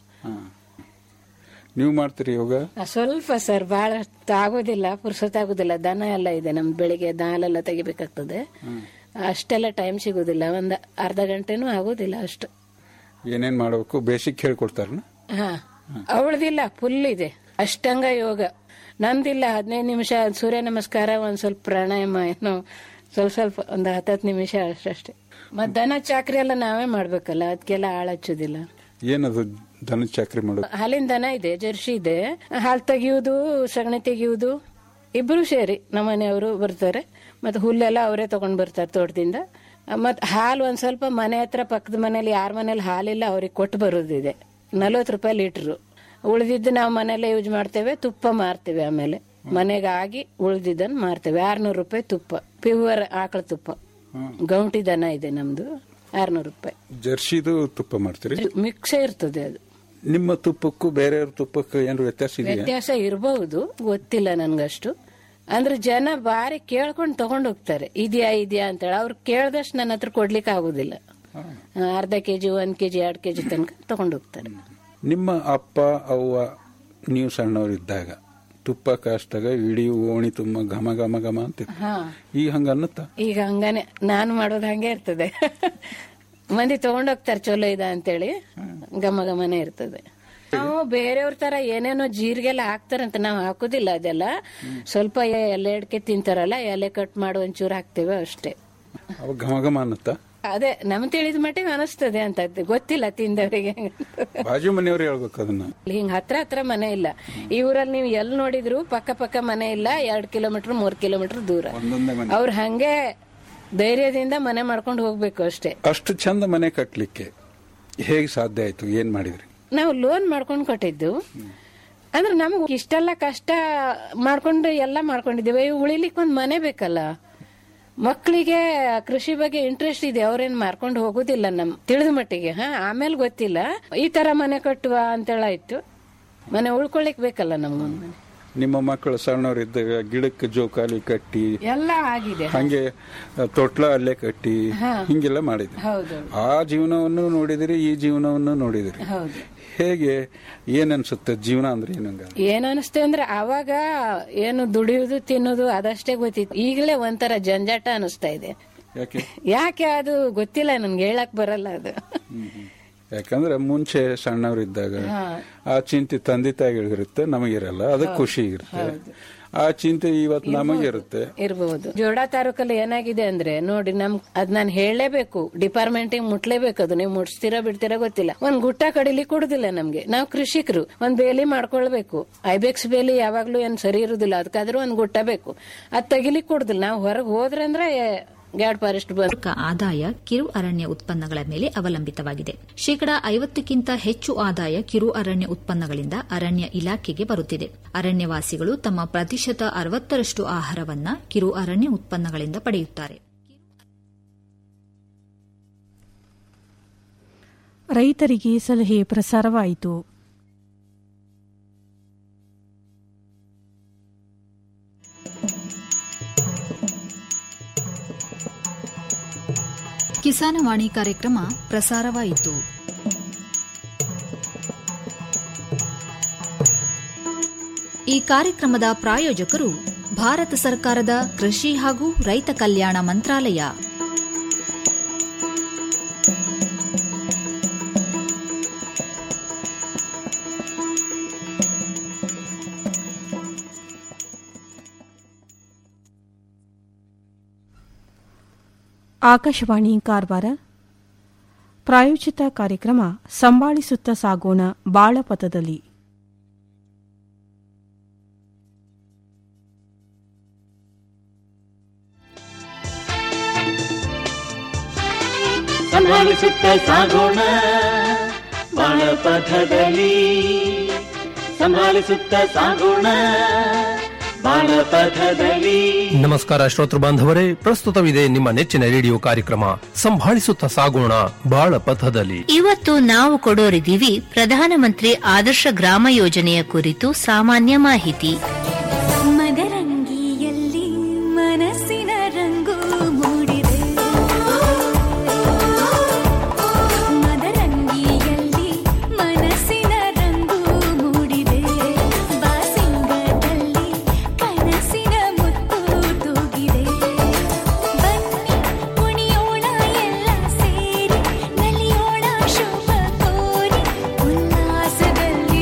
ನೀವು ಮಾಡ್ತೀರಿ ಯೋಗ ಸ್ವಲ್ಪ ಸರ್ ಬಹಳ ಆಗೋದಿಲ್ಲ ಪುರ್ಸೊತ್ತಾಗೋದಿಲ್ಲ ದನ ಎಲ್ಲ ಇದೆ ನಮ್ ಬೆಳಿಗ್ಗೆ ಹಾಲೆಲ್ಲ ತೆಗಿಬೇಕಾಗ್ತದೆ ಅಷ್ಟೆಲ್ಲ ಟೈಮ್ ಸಿಗೋದಿಲ್ಲ ಒಂದ್ ಅರ್ಧ ಗಂಟೆನೂ ಆಗೋದಿಲ್ಲ ಅಷ್ಟು ಏನೇನ್ ಮಾಡಬೇಕು ಬೇಸಿಕ್ ಹೇಳ್ಕೊಡ್ತಾರ ಹಾ ಅವಳದಿಲ್ಲ ಫುಲ್ ಇದೆ ಅಷ್ಟಂಗ ಯೋಗ ನಂದಿಲ್ಲ ಹದಿನೈದು ನಿಮಿಷ ಸೂರ್ಯ ನಮಸ್ಕಾರ ಒಂದ್ ಸ್ವಲ್ಪ ಪ್ರಾಣಾಯಾಮ ಏನೋ ಸ್ವಲ್ಪ ಸ್ವಲ್ಪ ಒಂದ್ ಹತ್ತತ್ತು ನಿಮಿಷ ಅಷ್ಟಷ್ಟೇ ಮತ್ ದನ ಚಾಕ್ರಿ ಎಲ್ಲ ನಾವೇ ಮಾಡ್ಬೇಕಲ್ಲ ಅದಕ್ಕೆಲ್ಲ ಆಳ್ ಹಚ್ಚೋದಿಲ್ಲ ಏನದು ದನ ಚಾಕ್ರಿ ಮಾಡೋದು ಹಾಲಿನ ದನ ಇದೆ ಜರ್ಸಿ ಇದೆ ಹಾಲು ತೆಗಿಯುವುದು ಸಗಣಿ ತೆಗಿಯುವುದು ಇಬ್ರು ಸೇರಿ ನಮ್ಮನೆಯವರು ಬರ್ತಾರೆ ಮತ್ತೆ ಹುಲ್ಲೆಲ್ಲ ಅವರೇ ತಗೊಂಡ್ ಬರ್ತಾರೆ ತೋಟದಿಂದ ಮತ್ ಹಾಲು ಒಂದ್ ಸ್ವಲ್ಪ ಮನೆ ಹತ್ರ ಪಕ್ಕದ ಮನೇಲಿ ಯಾರ ಮನೇಲಿ ಹಾಲಿಲ್ಲ ಅವ್ರಿಗೆ ಕೊಟ್ಟು ಬರೋದಿದೆ ನಲ್ವತ್ತು ರೂಪಾಯಿ ಲೀಟ್ರು ಉಳಿದಿದ್ದು ನಾವು ಮನೆಯಲ್ಲೇ ಯೂಸ್ ಮಾಡ್ತೇವೆ ತುಪ್ಪ ಮಾರ್ತೇವೆ ಆಮೇಲೆ ಮನೆಗೆ ಆಗಿ ಉಳಿದಿದ್ದನ್ನು ಮಾರ್ತೇವೆ ಆರ್ನೂರು ರೂಪಾಯಿ ತುಪ್ಪ ಪ್ಯೂರ್ ಆಕಳ ತುಪ್ಪ ಗೌಂಟಿ ದನ ಇದೆ ನಮ್ದು ಆರ್ನೂರು ರೂಪಾಯಿ ಜರ್ಸಿದು ತುಪ್ಪ ಮಾಡ್ತೀರಿ ಮಿಕ್ಸೇ ಇರ್ತದೆ ಅದು ನಿಮ್ಮ ತುಪ್ಪಕ್ಕೂ ಬೇರೆಯವ್ರ ತುಪ್ಪಕ್ಕೂ ಏನಾದ್ರು ವ್ಯತ್ಯಾಸ ಇದೆಯಾ ವ್ಯತ್ಯಾಸ ಇರಬಹುದು ಗೊತ್ತಿಲ್ಲ ನನ್ಗಷ್ಟು ಅಂದ್ರೆ ಜನ ಬಾರಿ ಕೇಳ್ಕೊಂಡು ತಗೊಂಡ್ ಹೋಗ್ತಾರೆ ಇದೆಯಾ ಇದೆಯಾ ಅಂತೇಳಿ ಅವ್ರು ಕೇಳ್ದಷ್ಟು ನನ್ನ ಹತ್ರ ಕೊಡ್ಲಿಕ್ಕೆ ಆಗುದಿಲ್ಲ ಆ, ಅರ್ಧ ಕೆಜಿ ಒಂದ್ ಕೆಜಿ ಎರಡ್ ಕೆಜಿ ತನಕ ತಗೊಂಡ್ ಹೋಗ್ತಾರೆ ನಿಮ್ಮ ಅಪ್ಪ ಅವ್ವ ನೀವು ಸಣ್ಣವರಿದ್ದಾಗ ತುಪ್ಪ ಕಾಸ್ದಾಗ ಇಡೀ ಓಣಿ ತುಂಬ ಘಮ ಘಮ ಘಮ ಅಂತಿತ್ತು ಹಾ ಈಗ ಹಂಗ ಅನ್ನತ್ತ ಈಗ ಹಂಗಾನೆ ನಾನು ಮಾಡೋದು ಹಂಗೆ ಇರ್ತದೆ ಮಂದಿ ತಗೊಂಡೋಗ್ತಾರೆ ಚಲೋ ಇದೆ ಅಂತೇಳಿ ಘಮ ಘಮನೆ ಇರ್ತದೆ ನಾವು ಬೇರೆಯವ್ರ ತರ ಏನೇನೋ ಜೀರಿಗೆಲ್ಲ ಹಾಕ್ತಾರಂತ ನಾವು ಹಾಕೋದಿಲ್ಲ ಅದೆಲ್ಲ ಸ್ವಲ್ಪ ಎ- ಎಲೆ ಅಡಿಕೆ ತಿಂತಾರಲ್ಲ ಎಲೆ ಕಟ್ ಮಾಡಿ ಒಂಚೂರು ಹಾಕ್ತೇವೆ ಅಷ್ಟೇ ಅವಾಗ ಘಮ ಘಮ ಅನ್ನತ್ತ ಅದೇ ನಮ್ ತಿಳಿದ ಮಟ್ಟಿಗೆ ಅನಿಸ್ತದೆ ಅಂತ ಅದ್ ಗೊತ್ತಿಲ್ಲ ತಿಂದವರಿಗೆ ಬಾಜು ಮನೆಯವ್ರು ಹೇಳ್ಬೇಕು ಅದನ್ನ ಹಿಂಗ್ ಹತ್ರ ಹತ್ರ ಮನೆ ಇಲ್ಲ ಈ ಊರಲ್ಲಿ ನೀವು ಎಲ್ಲಿ ನೋಡಿದ್ರು ಪಕ್ಕ ಪಕ್ಕ ಮನೆ ಇಲ್ಲ ಎರಡ್ ಕಿಲೋಮೀಟರ್ ಮೂರ್ ಕಿಲೋಮೀಟರ್ ದೂರ ಒಂದೊಂದೇ ಮನೆ ಅವ್ರು ಹಂಗೆ ಧೈರ್ಯದಿಂದ ಮನೆ ಮಾಡ್ಕೊಂಡು ಹೋಗ್ಬೇಕು ಅಷ್ಟೇ ಅಷ್ಟು ಚಂದ ಮನೆ ಕಟ್ಲಿಕ್ಕೆ ಹೇಗೆ ಸಾಧ್ಯ ಆಯ್ತು ಏನ್ ಮಾಡಿದ್ರಿ ನಾವು ಲೋನ್ ಮಾಡ್ಕೊಂಡು ಕೊಟ್ಟಿದ್ದು ಅಂದ್ರೆ ನಮ್ಗೆ ಇಷ್ಟೆಲ್ಲ ಕಷ್ಟ ಮಾಡ್ಕೊಂಡು ಎಲ್ಲ ಮಾಡ್ಕೊಂಡಿದ್ದೀವಿ ಉಳಿಲಿಕ್ಕೆ ಒಂದ್ ಮನೆ ಬೇಕಲ್ಲ ಮಕ್ಕಳಿಗೆ ಕೃಷಿ ಬಗ್ಗೆ ಇಂಟ್ರೆಸ್ಟ್ ಇದೆ ಅವ್ರೇನ್ ಮಾರ್ಕೊಂಡು ಹೋಗುದಿಲ್ಲ ನಮ್ ತಿಳಿದ ಮಟ್ಟಿಗೆ ಹಾ ಆಮೇಲೆ ಗೊತ್ತಿಲ್ಲ ಈ ತರ ಮನೆ ಕಟ್ಟುವ ಅಂತೇಳಾಯ್ತು ಮನೆ ಉಳ್ಕೊಳ್ಳಿಕ್ ಬೇಕಲ್ಲ ನಮ್ಗೊಂದ್ ಮನೆ ನಿಮ್ಮ ಮಕ್ಕಳು ಸಣ್ಣವರಿದ್ದಾಗ ಗಿಡಕ್ಕೆ ಜೋಕಾಲಿ ಕಟ್ಟಿ ಎಲ್ಲ ಆಗಿದೆ ಹಂಗೆ ಆ, ತೊಟ್ಲ ಅಲ್ಲೇ ಕಟ್ಟಿ ಹಾ. ಹಿಂಗೆಲ್ಲ ಮಾಡಿದ್ರಿ ಹೌದು ಆ ಜೀವನವನ್ನು ನೋಡಿದಿರಿ ಈ ಜೀವನವನ್ನು ನೋಡಿದಿರಿ ಹೌದು ಹೇಗೆ ಏನ್ ಅನ್ಸುತ್ತೆ ಜೀವನ ಅಂದ್ರೆ ಏನಂಗ ಏನ್ ಅನಿಸ್ತೆ ಅಂದ್ರೆ ಅವಾಗ ಏನು ದುಡಿಯುವುದು ತಿನ್ನೋದು ಅದಷ್ಟೇ ಗೊತ್ತಿತ್ತು ಈಗಲೇ ಒಂಥರ ಜಂಜಾಟ ಅನಿಸ್ತಾ ಇದೆ ಯಾಕೆ ಯಾಕೆ ಅದು ಗೊತ್ತಿಲ್ಲ ನನ್ಗೆ ಹೇಳಕ್ ಬರಲ್ಲ ಅದು ಯಾಕಂದ್ರೆ ಮುಂಚೆ ಸಣ್ಣವರಿದ್ದಾಗ ಹಾ. ಆ ಚಿಂತೆ ತಂದೆ ತಾಯಿಗಳಿರುತ್ತೆ ನಮಗಿರಲ್ಲ ಅದಕ್ಕೆ ಖುಷಿ ಇರುತ್ತೆ ಆ ಚಿಂತೆ ಇವತ್ತು ನಮಗಿರುತ್ತೆ ಇರ್ಬಹುದು ಜೋಡ ತಾಲೂಕಲ್ಲಿ ಏನಾಗಿದೆ ಅಂದ್ರೆ ನೋಡಿ ನಮ್ ಅದ್ ನಾನು ಹೇಳಲೇಬೇಕು ಡಿಪಾರ್ಟ್ಮೆಂಟ್ ಮುಟ್ಲೇಬೇಕು ಅದು ನೀವು ಮುಟ್ಸ್ತೀರಾ ಬಿಡ್ತೀರಾ ಗೊತ್ತಿಲ್ಲ ಒಂದ್ ಗುಟ್ಟ ಕಡಿಲಿ ಕೊಡುದಿಲ್ಲ ನಮ್ಗೆ ನಾವು ಕೃಷಿಕರು ಒಂದ್ ಬೇಲಿ ಮಾಡ್ಕೊಳ್ಬೇಕು ಐಬೆಕ್ಸ್ ಬೇಲಿ ಯಾವಾಗ್ಲೂ ಏನ್ ಸರಿ ಇರುದಿಲ್ಲ ಅದಕ್ಕಾದ್ರೂ ಒಂದ್ ಗುಟ್ಟ ಬೇಕು ಅದ್ ತೆಗಿಲಿಕ್ ಕೊಡುದಿಲ್ಲ ನಾವು ಹೊರಗೆ ಹೋದ್ರಂದ್ರೆ ಗ್ಯಾಡ್ ಫಾರೆಸ್ಟ್ ಬಂದು ಆದಾಯ ಕಿರು ಅರಣ್ಯ ಉತ್ಪನ್ನಗಳ ಮೇಲೆ ಅವಲಂಬಿತವಾಗಿದೆ ಶೇಕಡಾ ಐವತ್ತಕ್ಕಿಂತ ಹೆಚ್ಚು ಆದಾಯ ಕಿರು ಅರಣ್ಯ ಉತ್ಪನ್ನಗಳಿಂದ ಅರಣ್ಯ ಇಲಾಖೆಗೆ ಬರುತ್ತಿದೆ ಅರಣ್ಯವಾಸಿಗಳು ತಮ್ಮ ಪ್ರತಿಶತ ಅರವತ್ತರಷ್ಟು ಆಹಾರವನ್ನ ಕಿರು ಅರಣ್ಯ ಉತ್ಪನ್ನಗಳಿಂದ ಪಡೆಯುತ್ತಾರೆ ರೈತರಿಗೆ ಸಲಹೆ ಪ್ರಸಾರವಾಯಿತು ಕಿಸಾನವಾಣಿ ಕಾರ್ಯಕ್ರಮ ಪ್ರಸಾರವಾಯಿತು ಈ ಕಾರ್ಯಕ್ರಮದ ಪ್ರಾಯೋಜಕರು ಭಾರತ ಸರ್ಕಾರದ ಕೃಷಿ ಹಾಗೂ ರೈತ ಕಲ್ಯಾಣ ಮಂತ್ರಾಲಯ ಆಕಾಶವಾಣಿ ಕಾರವಾರ ಪ್ರಾಯೋಜಿತ ಕಾರ್ಯಕ್ರಮ ಸಂಭಾಳಿಸುತ್ತಾ ಸಾಗೋಣ ಬಾಳಪಥದಲ್ಲಿ ಸಂಭಾಳಿಸುತ್ತ ಸಾಗೋಣ ಬಾಳಪಥದಲ್ಲಿ ಸಂಭಾಳಿಸುತ್ತ ಸಾಗೋಣ ಬಾಳಪಥದಲ್ಲಿ ನಮಸ್ಕಾರ ಶ್ರೋತೃ ಬಾಂಧವರೇ ಪ್ರಸ್ತುತವಿದೆ ನಿಮ್ಮ ನೆಚ್ಚಿನ ರೇಡಿಯೋ ಕಾರ್ಯಕ್ರಮ ಸಂಭಾಳಿಸುತ್ತಾ ಸಾಗೋಣ ಬಾಳ ಪಥದಲ್ಲಿ ಇವತ್ತು ನಾವು ಕೊಡೋರಿದ್ದೀವಿ ಪ್ರಧಾನಮಂತ್ರಿ ಆದರ್ಶ ಗ್ರಾಮ ಯೋಜನೆಯ ಕುರಿತು ಸಾಮಾನ್ಯ ಮಾಹಿತಿ ಮದರಂಗಿಯಲ್ಲಿ ಮನಸ್ಸಿನ ರಂಗು ಮೂಡಿದೆ ಮದರಂಗಿಯಲ್ಲಿ ಮನಸ್ಸಿನ ರಂಗು ಮೂಡಿದೆ ಬಾಸಿಂಗದಲ್ಲಿ ಕನಸಿನ ಮುತ್ತು ತೂಗಿದೆ ಬನ್ನಿ ಕುಣಿಯೋಣ ಎಲ್ಲ ಸೇರಿ ನಲಿಯೋಣ ಶುಭ ಕೋರಿ ಉಲ್ಲಾಸದಲ್ಲಿ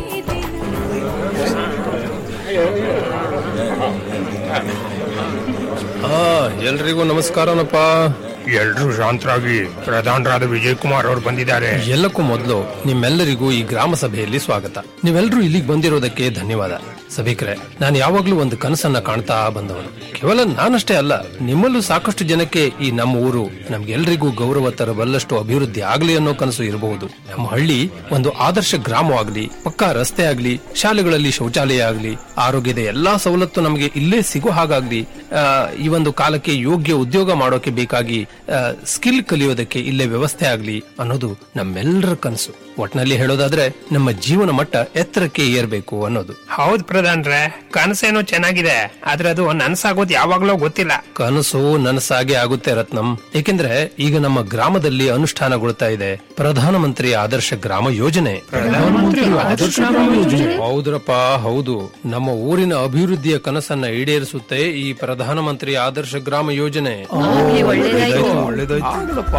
ಆ ಎಲ್ರಿಗೂ ನಮಸ್ಕಾರನಪ್ಪ ಎಲ್ರೂ ಶಾಂತರಾಗಿ ಪ್ರಧಾನರಾದ ವಿಜಯ್ ಕುಮಾರ್ ಅವರು ಬಂದಿದ್ದಾರೆ ಎಲ್ಲಕ್ಕೂ ಮೊದಲು ನಿಮ್ಮೆಲ್ಲರಿಗೂ ಈ ಗ್ರಾಮ ಸಭೆಯಲ್ಲಿ ಸ್ವಾಗತ ನೀವೆಲ್ಲರೂ ಇಲ್ಲಿಗೆ ಬಂದಿರೋದಕ್ಕೆ ಧನ್ಯವಾದ ಸಭಿಕರೇ ನಾನು ಯಾವಾಗ್ಲೂ ಒಂದು ಕನಸನ್ನ ಕಾಣ್ತಾ ಬಂದವನು ಕೇವಲ ನಾನಷ್ಟೇ ಅಲ್ಲ ನಿಮ್ಮಲ್ಲೂ ಸಾಕಷ್ಟು ಜನಕ್ಕೆ ಈ ನಮ್ಮ ಊರು ನಮ್ಗೆಲ್ರಿಗೂ ಗೌರವ ತರಬಲ್ಲಷ್ಟು ಅಭಿವೃದ್ಧಿ ಆಗ್ಲಿ ಅನ್ನೋ ಕನಸು ಇರಬಹುದು ನಮ್ಮ ಹಳ್ಳಿ ಒಂದು ಆದರ್ಶ ಗ್ರಾಮವಾಗ್ಲಿ ಪಕ್ಕಾ ರಸ್ತೆ ಆಗ್ಲಿ ಶಾಲೆಗಳಲ್ಲಿ ಶೌಚಾಲಯ ಆಗ್ಲಿ ಆರೋಗ್ಯದ ಎಲ್ಲಾ ಸವಲತ್ತು ನಮಗೆ ಇಲ್ಲೇ ಸಿಗೋ ಹಾಗಾಗ್ಲಿ ಆ, ಈ ಒಂದು ಕಾಲಕ್ಕೆ ಯೋಗ್ಯ ಉದ್ಯೋಗ ಮಾಡೋಕೆ ಬೇಕಾಗಿ ಸ್ಕಿಲ್ ಕಲಿಯೋದಕ್ಕೆ ಇಲ್ಲೇ ವ್ಯವಸ್ಥೆ ಆಗ್ಲಿ ಅನ್ನೋದು ನಮ್ಮೆಲ್ಲರ ಕನಸು ಒಟ್ನಲ್ಲಿ ಹೇಳೋದಾದ್ರೆ ನಮ್ಮ ಜೀವನ ಮಟ್ಟ ಎತ್ತರಕ್ಕೆ ಏರ್ಬೇಕು ಅನ್ನೋದು ಹೌದ್ ಪ್ರಧಾನ್ರೆ ಕನಸೇನೋ ಚೆನ್ನಾಗಿದೆ ಆದ್ರೆ ಅದು ನನ್ಸಾಗೋದು ಯಾವಾಗ್ಲೂ ಗೊತ್ತಿಲ್ಲ ಕನಸು ನನಸಾಗೆ ಆಗುತ್ತೆ ರತ್ನಂ ಏಕೆಂದ್ರೆ ಈಗ ನಮ್ಮ ಗ್ರಾಮದಲ್ಲಿ ಅನುಷ್ಠಾನಗೊಳ್ತಾ ಇದೆ ಪ್ರಧಾನಮಂತ್ರಿ ಆದರ್ಶ ಗ್ರಾಮ ಯೋಜನೆ ಪ್ರಧಾನಮಂತ್ರಿ ಆದರ್ಶ ಗ್ರಾಮ ಯೋಜನೆ? ಹೌದ್ರಪ್ಪ ಹೌದು ನಮ್ಮ ಊರಿನ ಅಭಿವೃದ್ಧಿಯ ಕನಸನ್ನ ಈಡೇರಿಸುತ್ತೆ ಈ ಪ್ರಧಾನಮಂತ್ರಿ ಆದರ್ಶ ಗ್ರಾಮ ಯೋಜನೆ ಒಳ್ಳೇದಾಯ್ತು, ಒಳ್ಳೇದಾಯ್ತು. ಆಗ್ಲಪ್ಪ.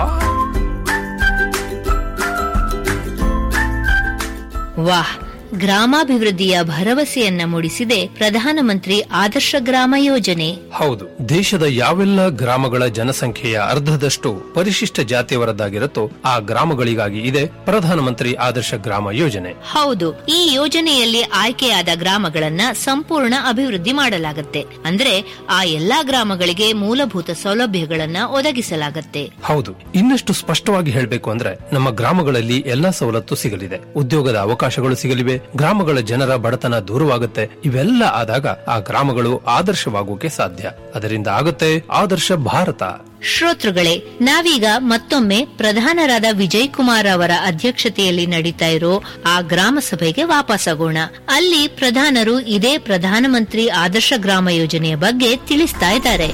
ವಾಹ್ ಗ್ರಾಮಾಭಿವೃದ್ಧಿಯ ಭರವಸೆಯನ್ನ ಮೂಡಿಸಿದೆ ಪ್ರಧಾನಮಂತ್ರಿ ಆದರ್ಶ ಗ್ರಾಮ ಯೋಜನೆ ಹೌದು ದೇಶದ ಯಾವೆಲ್ಲ ಗ್ರಾಮಗಳ ಜನಸಂಖ್ಯೆಯ ಅರ್ಧದಷ್ಟು ಪರಿಶಿಷ್ಟ ಜಾತಿಯವರದ್ದಾಗಿರುತ್ತೋ ಆ ಗ್ರಾಮಗಳಿಗಾಗಿ ಇದೆ ಪ್ರಧಾನಮಂತ್ರಿ ಆದರ್ಶ ಗ್ರಾಮ ಯೋಜನೆ ಹೌದು ಈ ಯೋಜನೆಯಲ್ಲಿ ಆಯ್ಕೆಯಾದ ಗ್ರಾಮಗಳನ್ನ ಸಂಪೂರ್ಣ ಅಭಿವೃದ್ಧಿ ಮಾಡಲಾಗುತ್ತೆ ಅಂದ್ರೆ ಆ ಎಲ್ಲಾ ಗ್ರಾಮಗಳಿಗೆ ಮೂಲಭೂತ ಸೌಲಭ್ಯಗಳನ್ನ ಒದಗಿಸಲಾಗುತ್ತೆ ಹೌದು ಇನ್ನಷ್ಟು ಸ್ಪಷ್ಟವಾಗಿ ಹೇಳಬೇಕು ಅಂದ್ರೆ ನಮ್ಮ ಗ್ರಾಮಗಳಲ್ಲಿ ಎಲ್ಲಾ ಸವಲತ್ತು ಸಿಗಲಿದೆ ಉದ್ಯೋಗದ ಅವಕಾಶಗಳು ಸಿಗಲಿವೆ ಗ್ರಾಮಗಳ ಜನರ ಬಡತನ ದೂರವಾಗುತ್ತೆ ಇವೆಲ್ಲ ಆದಾಗ ಆ ಗ್ರಾಮಗಳು ಆದರ್ಶವಾಗೋಕೆ ಸಾಧ್ಯ ಅದರಿಂದ ಆಗುತ್ತೆ ಆದರ್ಶ ಭಾರತ ಶ್ರೋತೃಗಳೇ ನಾವೀಗ ಮತ್ತೊಮ್ಮೆ ಪ್ರಧಾನರಾದ ವಿಜಯ್ ಕುಮಾರ್ ಅವರ ಅಧ್ಯಕ್ಷತೆಯಲ್ಲಿ ನಡೀತಾ ಇರೋ ಆ ಗ್ರಾಮ ಸಭೆಗೆ ವಾಪಸ್ಸಾಗೋಣ ಅಲ್ಲಿ ಪ್ರಧಾನರು ಇದೇ ಪ್ರಧಾನಮಂತ್ರಿ ಆದರ್ಶ ಗ್ರಾಮ ಯೋಜನೆಯ ಬಗ್ಗೆ ತಿಳಿಸ್ತಾ ಇದ್ದಾರೆ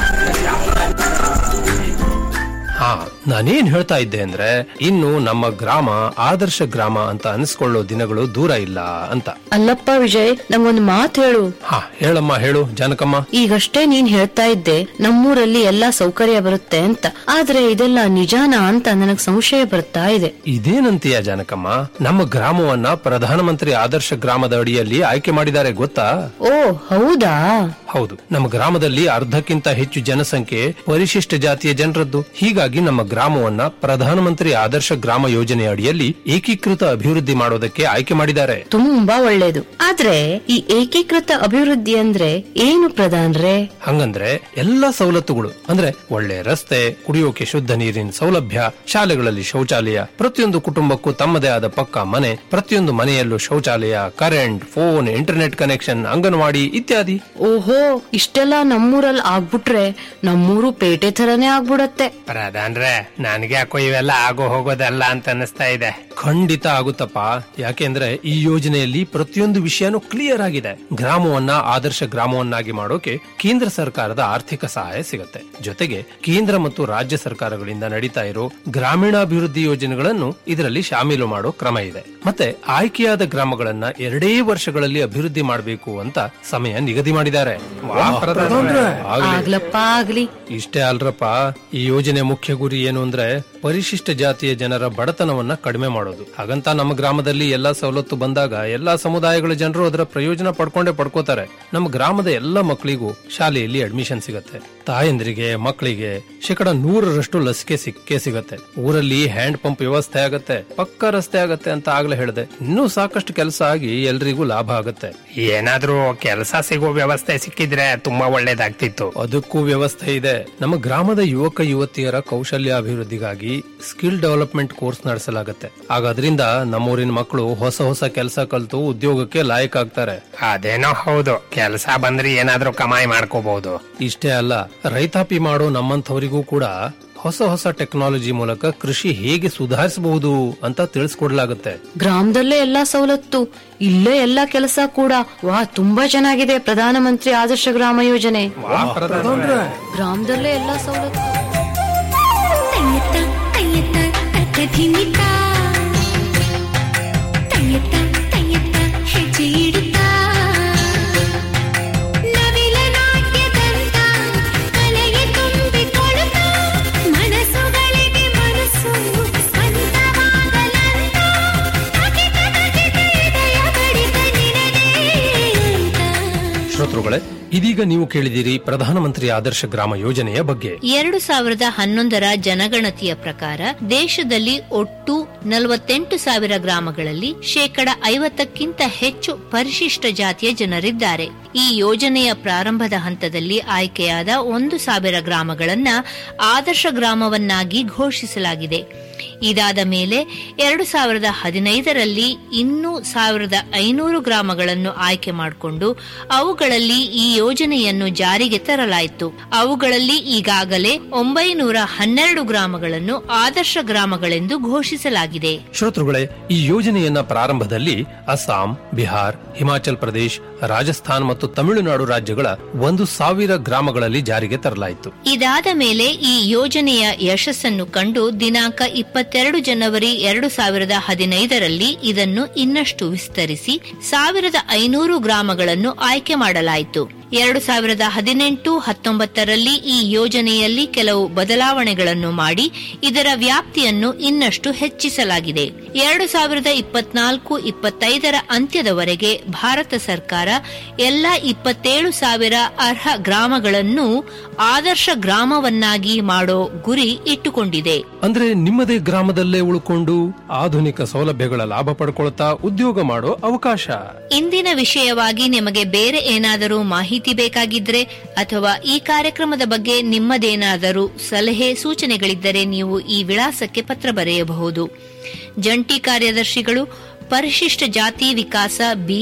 ಹಾ ನಾನೇನ್ ಹೇಳ್ತಾ ಇದ್ದೆ ಅಂದ್ರೆ ಇನ್ನು ನಮ್ಮ ಗ್ರಾಮ ಆದರ್ಶ ಗ್ರಾಮ ಅಂತ ಅನಿಸ್ಕೊಳ್ಳೋ ದಿನಗಳು ದೂರ ಇಲ್ಲ ಅಂತ ಅಲ್ಲಪ್ಪ ವಿಜಯ್ ನಂಗೊಂದು ಮಾತು ಹೇಳು ಹಾ ಹೇಳಮ್ಮ ಹೇಳು ಜಾನಕಮ್ಮ ಈಗಷ್ಟೇ ನೀನ್ ಹೇಳ್ತಾ ಇದ್ದೆ ನಮ್ಮೂರಲ್ಲಿ ಎಲ್ಲಾ ಸೌಕರ್ಯ ಬರುತ್ತೆ ಅಂತ ಆದ್ರೆ ಇದೆಲ್ಲ ನಿಜಾನ ಅಂತ ನನಗ್ ಸಂಶಯ ಬರ್ತಾ ಇದೆ ಇದೇನಂತೀಯ ಜಾನಕಮ್ಮ ನಮ್ಮ ಗ್ರಾಮವನ್ನ ಪ್ರಧಾನಮಂತ್ರಿ ಆದರ್ಶ ಗ್ರಾಮದ ಅಡಿಯಲ್ಲಿ ಆಯ್ಕೆ ಮಾಡಿದ್ದಾರೆ ಗೊತ್ತಾ ಓ ಹೌದಾ ಹೌದು ನಮ್ಮ ಗ್ರಾಮದಲ್ಲಿ ಅರ್ಧಕ್ಕಿಂತ ಹೆಚ್ಚು ಜನಸಂಖ್ಯೆ ಪರಿಶಿಷ್ಟ ಜಾತಿಯ ಜನರದ್ದು ಹೀಗಾಗಿ ನಮ್ಮ ಗ್ರಾಮವನ್ನ ಪ್ರಧಾನಮಂತ್ರಿ ಆದರ್ಶ ಗ್ರಾಮ ಯೋಜನೆ ಅಡಿಯಲ್ಲಿ ಏಕೀಕೃತ ಅಭಿವೃದ್ಧಿ ಮಾಡೋದಕ್ಕೆ ಆಯ್ಕೆ ಮಾಡಿದ್ದಾರೆ ತುಂಬಾ ಒಳ್ಳೇದು ಆದ್ರೆ ಈ ಏಕೀಕೃತ ಅಭಿವೃದ್ಧಿ ಅಂದ್ರೆ ಏನು ಪ್ರಧಾನ್ರೆ ಹಂಗಂದ್ರೆ ಎಲ್ಲಾ ಸವಲತ್ತುಗಳು ಅಂದ್ರೆ ಒಳ್ಳೆ ರಸ್ತೆ ಕುಡಿಯೋಕೆ ಶುದ್ಧ ನೀರಿನ ಸೌಲಭ್ಯ ಶಾಲೆಗಳಲ್ಲಿ ಶೌಚಾಲಯ ಪ್ರತಿಯೊಂದು ಕುಟುಂಬಕ್ಕೂ ತಮ್ಮದೇ ಆದ ಪಕ್ಕ ಮನೆ ಪ್ರತಿಯೊಂದು ಮನೆಯಲ್ಲೂ ಶೌಚಾಲಯ current phone internet connection anganwadi ಇತ್ಯಾದಿ ಓಹೋ ಇಷ್ಟೆಲ್ಲ ನಮ್ಮೂರಲ್ಲಿ ಆಗ್ಬಿಟ್ರೆ ನಮ್ಮೂರು ಪೇಟೆ ಥರನೇ ಆಗ್ಬಿಡತ್ತೆ ಪ್ರಧಾನ್ರೆ ನನ್ಗೆ ಯಾಕೋ ಇವೆಲ್ಲ ಆಗೋ ಹೋಗೋದಲ್ಲ ಅಂತ ಅನಿಸ್ತಾ ಇದೆ ಖಂಡಿತ ಆಗುತ್ತಪ್ಪ ಯಾಕೆಂದ್ರೆ ಈ ಯೋಜನೆಯಲ್ಲಿ ಪ್ರತಿಯೊಂದು ವಿಷಯನೂ ಕ್ಲಿಯರ್ ಆಗಿದೆ ಗ್ರಾಮವನ್ನ ಆದರ್ಶ ಗ್ರಾಮವನ್ನಾಗಿ ಮಾಡೋಕೆ ಕೇಂದ್ರ ಸರ್ಕಾರದ ಆರ್ಥಿಕ ಸಹಾಯ ಸಿಗುತ್ತೆ ಜೊತೆಗೆ ಕೇಂದ್ರ ಮತ್ತು ರಾಜ್ಯ ಸರ್ಕಾರಗಳಿಂದ ನಡೀತಾ ಇರೋ ಗ್ರಾಮೀಣಾಭಿವೃದ್ಧಿ ಯೋಜನೆಗಳನ್ನು ಇದರಲ್ಲಿ ಶಾಮೀಲು ಮಾಡೋ ಕ್ರಮ ಇದೆ ಮತ್ತೆ ಆಯ್ಕೆಯಾದ ಗ್ರಾಮಗಳನ್ನ ಎರಡೇ ವರ್ಷಗಳಲ್ಲಿ ಅಭಿವೃದ್ಧಿ ಮಾಡಬೇಕು ಅಂತ ಸಮಯ ನಿಗದಿ ಮಾಡಿದ್ದಾರೆ ವಾಹ್, ಪ್ರಧಾನ್ರೆ. ಆಗ್ಲಿ. ಆಗ್ಲಪ್ಪ ಆಗ್ಲಿ ಇಷ್ಟೇ ಅಲ್ರಪ್ಪ ಈ ಯೋಜನೆ ಮುಖ್ಯ ಗುರಿ ಏನು ಅಂದ್ರೆ ಪರಿಶಿಷ್ಟ ಜಾತಿಯ ಜನರ ಬಡತನವನ್ನ ಕಡಿಮೆ ಮಾಡೋದು ಹಾಗಂತ ನಮ್ಮ ಗ್ರಾಮದಲ್ಲಿ ಎಲ್ಲಾ ಸವಲತ್ತು ಬಂದಾಗ ಎಲ್ಲಾ ಸಮುದಾಯಗಳ ಜನರು ಅದರ ಪ್ರಯೋಜನ ಪಡ್ಕೊಂಡೇ ಪಡ್ಕೋತಾರೆ ನಮ್ಮ ಗ್ರಾಮದ ಎಲ್ಲ ಮಕ್ಕಳಿಗೂ ಶಾಲೆಯಲ್ಲಿ ಅಡ್ಮಿಷನ್ ಸಿಗತ್ತೆ ತಾಯಂದ್ರಿಗೆ ಮಕ್ಕಳಿಗೆ ಶೇಕಡ ನೂರರಷ್ಟು ಲಸಿಕೆ ಸಿಕ್ಕೇ ಸಿಗತ್ತೆ ಊರಲ್ಲಿ ಹ್ಯಾಂಡ್ ಪಂಪ್ ವ್ಯವಸ್ಥೆ ಆಗತ್ತೆ ಪಕ್ಕ ರಸ್ತೆ ಆಗತ್ತೆ ಅಂತ ಆಗ್ಲೇ ಹೇಳಿದೆ ಇನ್ನೂ ಸಾಕಷ್ಟು ಕೆಲಸ ಆಗಿ ಎಲ್ರಿಗೂ ಲಾಭ ಆಗತ್ತೆ ಏನಾದ್ರೂ ಕೆಲಸ ಸಿಗೋ ವ್ಯವಸ್ಥೆ ಸಿಕ್ಕಿದ್ರೆ ತುಂಬಾ ಒಳ್ಳೇದಾಗ್ತಿತ್ತು ಅದಕ್ಕೂ ವ್ಯವಸ್ಥೆ ಇದೆ ನಮ್ಮ ಗ್ರಾಮದ ಯುವಕ ಯುವತಿಯರ ಕೌಶಲ್ಯಾಭಿವೃದ್ಧಿಗಾಗಿ ಸ್ಕಿಲ್ ಡೆವಲಪ್ಮೆಂಟ್ ಕೋರ್ಸ್ ನಡೆಸಲಾಗುತ್ತೆ ಆಗ ಅದರಿಂದ ನಮ್ಮೂರಿನ ಮಕ್ಕಳು ಹೊಸ ಹೊಸ ಕೆಲಸ ಕಲಿತು ಉದ್ಯೋಗಕ್ಕೆ ಲಾಯಕ್ ಆಗ್ತಾರೆ ಅದೇನೋ ಹೌದು ಕೆಲಸ ಬಂದ್ರೆ ಏನಾದ್ರೂ ಕಮಾಯಿ ಮಾಡ್ಕೋಬಹುದು ಇಷ್ಟೇ ಅಲ್ಲ ರೈತಾಪಿ ಮಾಡೋ ನಮ್ಮಂಥವರಿಗೂ ಕೂಡ ಹೊಸ ಹೊಸ ಟೆಕ್ನಾಲಜಿ ಮೂಲಕ ಕೃಷಿ ಹೇಗೆ ಸುಧಾರಿಸಬಹುದು ಅಂತ ತಿಳಿಸ್ಕೊಡ್ಲಾಗುತ್ತೆ ಗ್ರಾಮದಲ್ಲೇ ಎಲ್ಲಾ ಸವಲತ್ತು ಇಲ್ಲೇ ಎಲ್ಲಾ ಕೆಲಸ ಕೂಡ ವಾ ತುಂಬಾ ಚೆನ್ನಾಗಿದೆ ಪ್ರಧಾನಮಂತ್ರಿ ಆದರ್ಶ ಗ್ರಾಮ ಯೋಜನೆ ಗ್ರಾಮದಲ್ಲೇ ಎಲ್ಲಾ ಸವಲತ್ತು ತಯ್ಯತ್ತ ತಯ್ಯತ್ತ ತಕಧಿಮಿತ ತಯ್ಯತ್ತ ತಯ್ಯತ್ತ ಹೆಜ್ಜೆ ಇಡುತ್ತಾ ನವಿಲ ನಾಟ್ಯದಂತ ಕಲೆಗೆ ತುಂಬಿಕೊಡುತ್ತಾ ಮನಸ್ಸುಗಳಿಗೆ ಮನಸ್ಸು ಸ್ವಂತವಾಗಲಂತ ತಗಿತ ತಗಿತ ಇದಯ ಬಡಿತ ನಿನದೇ ಅಂತ ಶ್ರೋತೃಗಳೇ ಇದೀಗ ನೀವು ಕೇಳಿದಿರಿ ಪ್ರಧಾನಮಂತ್ರಿ ಆದರ್ಶ ಗ್ರಾಮ ಯೋಜನೆಯ ಬಗ್ಗೆ ಎರಡು ಸಾವಿರದ ಹನ್ನೊಂದರ ಜನಗಣತಿಯ ಪ್ರಕಾರ ದೇಶದಲ್ಲಿ ಒಟ್ಟು ನಲವತ್ತೆಂಟು ಸಾವಿರ ಗ್ರಾಮಗಳಲ್ಲಿ ಶೇಕಡ ಐವತ್ತಕ್ಕಿಂತ ಹೆಚ್ಚು ಪರಿಶಿಷ್ಟ ಜಾತಿಯ ಜನರಿದ್ದಾರೆ ಈ ಯೋಜನೆಯ ಪ್ರಾರಂಭದ ಹಂತದಲ್ಲಿ ಆಯ್ಕೆಯಾದ ಒಂದು ಸಾವಿರ ಗ್ರಾಮಗಳನ್ನ ಆದರ್ಶ ಗ್ರಾಮವನ್ನಾಗಿ ಘೋಷಿಸಲಾಗಿದೆ ಇದಾದ ಮೇಲೆ ಎರಡು ಸಾವಿರದ ಹದಿನೈದರಲ್ಲಿ ಇನ್ನೂ ಸಾವಿರದ ಐನೂರು ಗ್ರಾಮಗಳನ್ನು ಆಯ್ಕೆ ಮಾಡಿಕೊಂಡು ಅವುಗಳಲ್ಲಿ ಈ ಯೋಜನೆಯನ್ನು ಜಾರಿಗೆ ತರಲಾಯಿತು ಅವುಗಳಲ್ಲಿ ಈಗಾಗಲೇ ಒಂಬೈನೂರ ಹನ್ನೆರಡು ಗ್ರಾಮಗಳನ್ನು ಆದರ್ಶ ಗ್ರಾಮಗಳೆಂದು ಘೋಷಿಸಲಾಗಿದೆ ಶ್ರೋತೃಗಳೇ ಈ ಯೋಜನೆಯನ್ನ ಪ್ರಾರಂಭದಲ್ಲಿ ಅಸ್ಸಾಂ ಬಿಹಾರ್ ಹಿಮಾಚಲ್ ಪ್ರದೇಶ್ ರಾಜಸ್ಥಾನ್ ಮತ್ತು ತಮಿಳುನಾಡು ರಾಜ್ಯಗಳ ಒಂದು ಸಾವಿರ ಗ್ರಾಮಗಳಲ್ಲಿ ಜಾರಿಗೆ ತರಲಾಯಿತು ಇದಾದ ಮೇಲೆ ಈ ಯೋಜನೆಯ ಯಶಸ್ಸನ್ನು ಕಂಡು ದಿನಾಂಕ ಇಪ್ಪತ್ತೆರಡು ಜನವರಿ ಎರಡು ಸಾವಿರದ ಹದಿನೈದರಲ್ಲಿ ಇದನ್ನು ಇನ್ನಷ್ಟು ವಿಸ್ತರಿಸಿ ಸಾವಿರದ ಐನೂರು ಗ್ರಾಮಗಳನ್ನು ಆಯ್ಕೆ ಮಾಡಲಾಯಿತು ಎರಡು ಸಾವಿರದ ಹದಿನೆಂಟು ಹತ್ತೊಂಬತ್ತರಲ್ಲಿ ಈ ಯೋಜನೆಯಲ್ಲಿ ಕೆಲವು ಬದಲಾವಣೆಗಳನ್ನು ಮಾಡಿ ಇದರ ವ್ಯಾಪ್ತಿಯನ್ನು ಇನ್ನಷ್ಟು ಹೆಚ್ಚಿಸಲಾಗಿದೆ ಎರಡು ಸಾವಿರದ ಇಪ್ಪತ್ನಾಲ್ಕು ಇಪ್ಪತ್ತೈದರ ಅಂತ್ಯದವರೆಗೆ ಭಾರತ ಸರ್ಕಾರ ಎಲ್ಲ ಇಪ್ಪತ್ತೇಳು ಸಾವಿರ ಅರ್ಹ ಗ್ರಾಮಗಳನ್ನು ಆದರ್ಶ ಗ್ರಾಮವನ್ನಾಗಿ ಮಾಡೋ ಗುರಿ ಇಟ್ಟುಕೊಂಡಿದೆ ಅಂದ್ರೆ ನಿಮ್ಮದೇ ಗ್ರಾಮದಲ್ಲೇ ಉಳ್ಕೊಂಡು ಆಧುನಿಕ ಸೌಲಭ್ಯಗಳ ಲಾಭ ಪಡ್ಕೊಳ್ತಾ ಉದ್ಯೋಗ ಮಾಡೋ ಅವಕಾಶ ಇಂದಿನ ವಿಷಯವಾಗಿ ನಿಮಗೆ ಬೇರೆ ಏನಾದರೂ ಮಾಹಿತಿ ಬೇಕಾಗಿದ್ರೆ ಅಥವಾ ಈ ಕಾರ್ಯಕ್ರಮದ ಬಗ್ಗೆ ನಿಮ್ಮದೇನಾದರೂ ಸಲಹೆ ಸೂಚನೆಗಳಿದ್ದರೆ ನೀವು ಈ ವಿಳಾಸಕ್ಕೆ ಪತ್ರ ಬರೆಯಬಹುದು ಜಂಟಿ ಕಾರ್ಯದರ್ಶಿಗಳು ಪರಿಶಿಷ್ಟ ಜಾತಿ ವಿಕಾಸ ಬಿ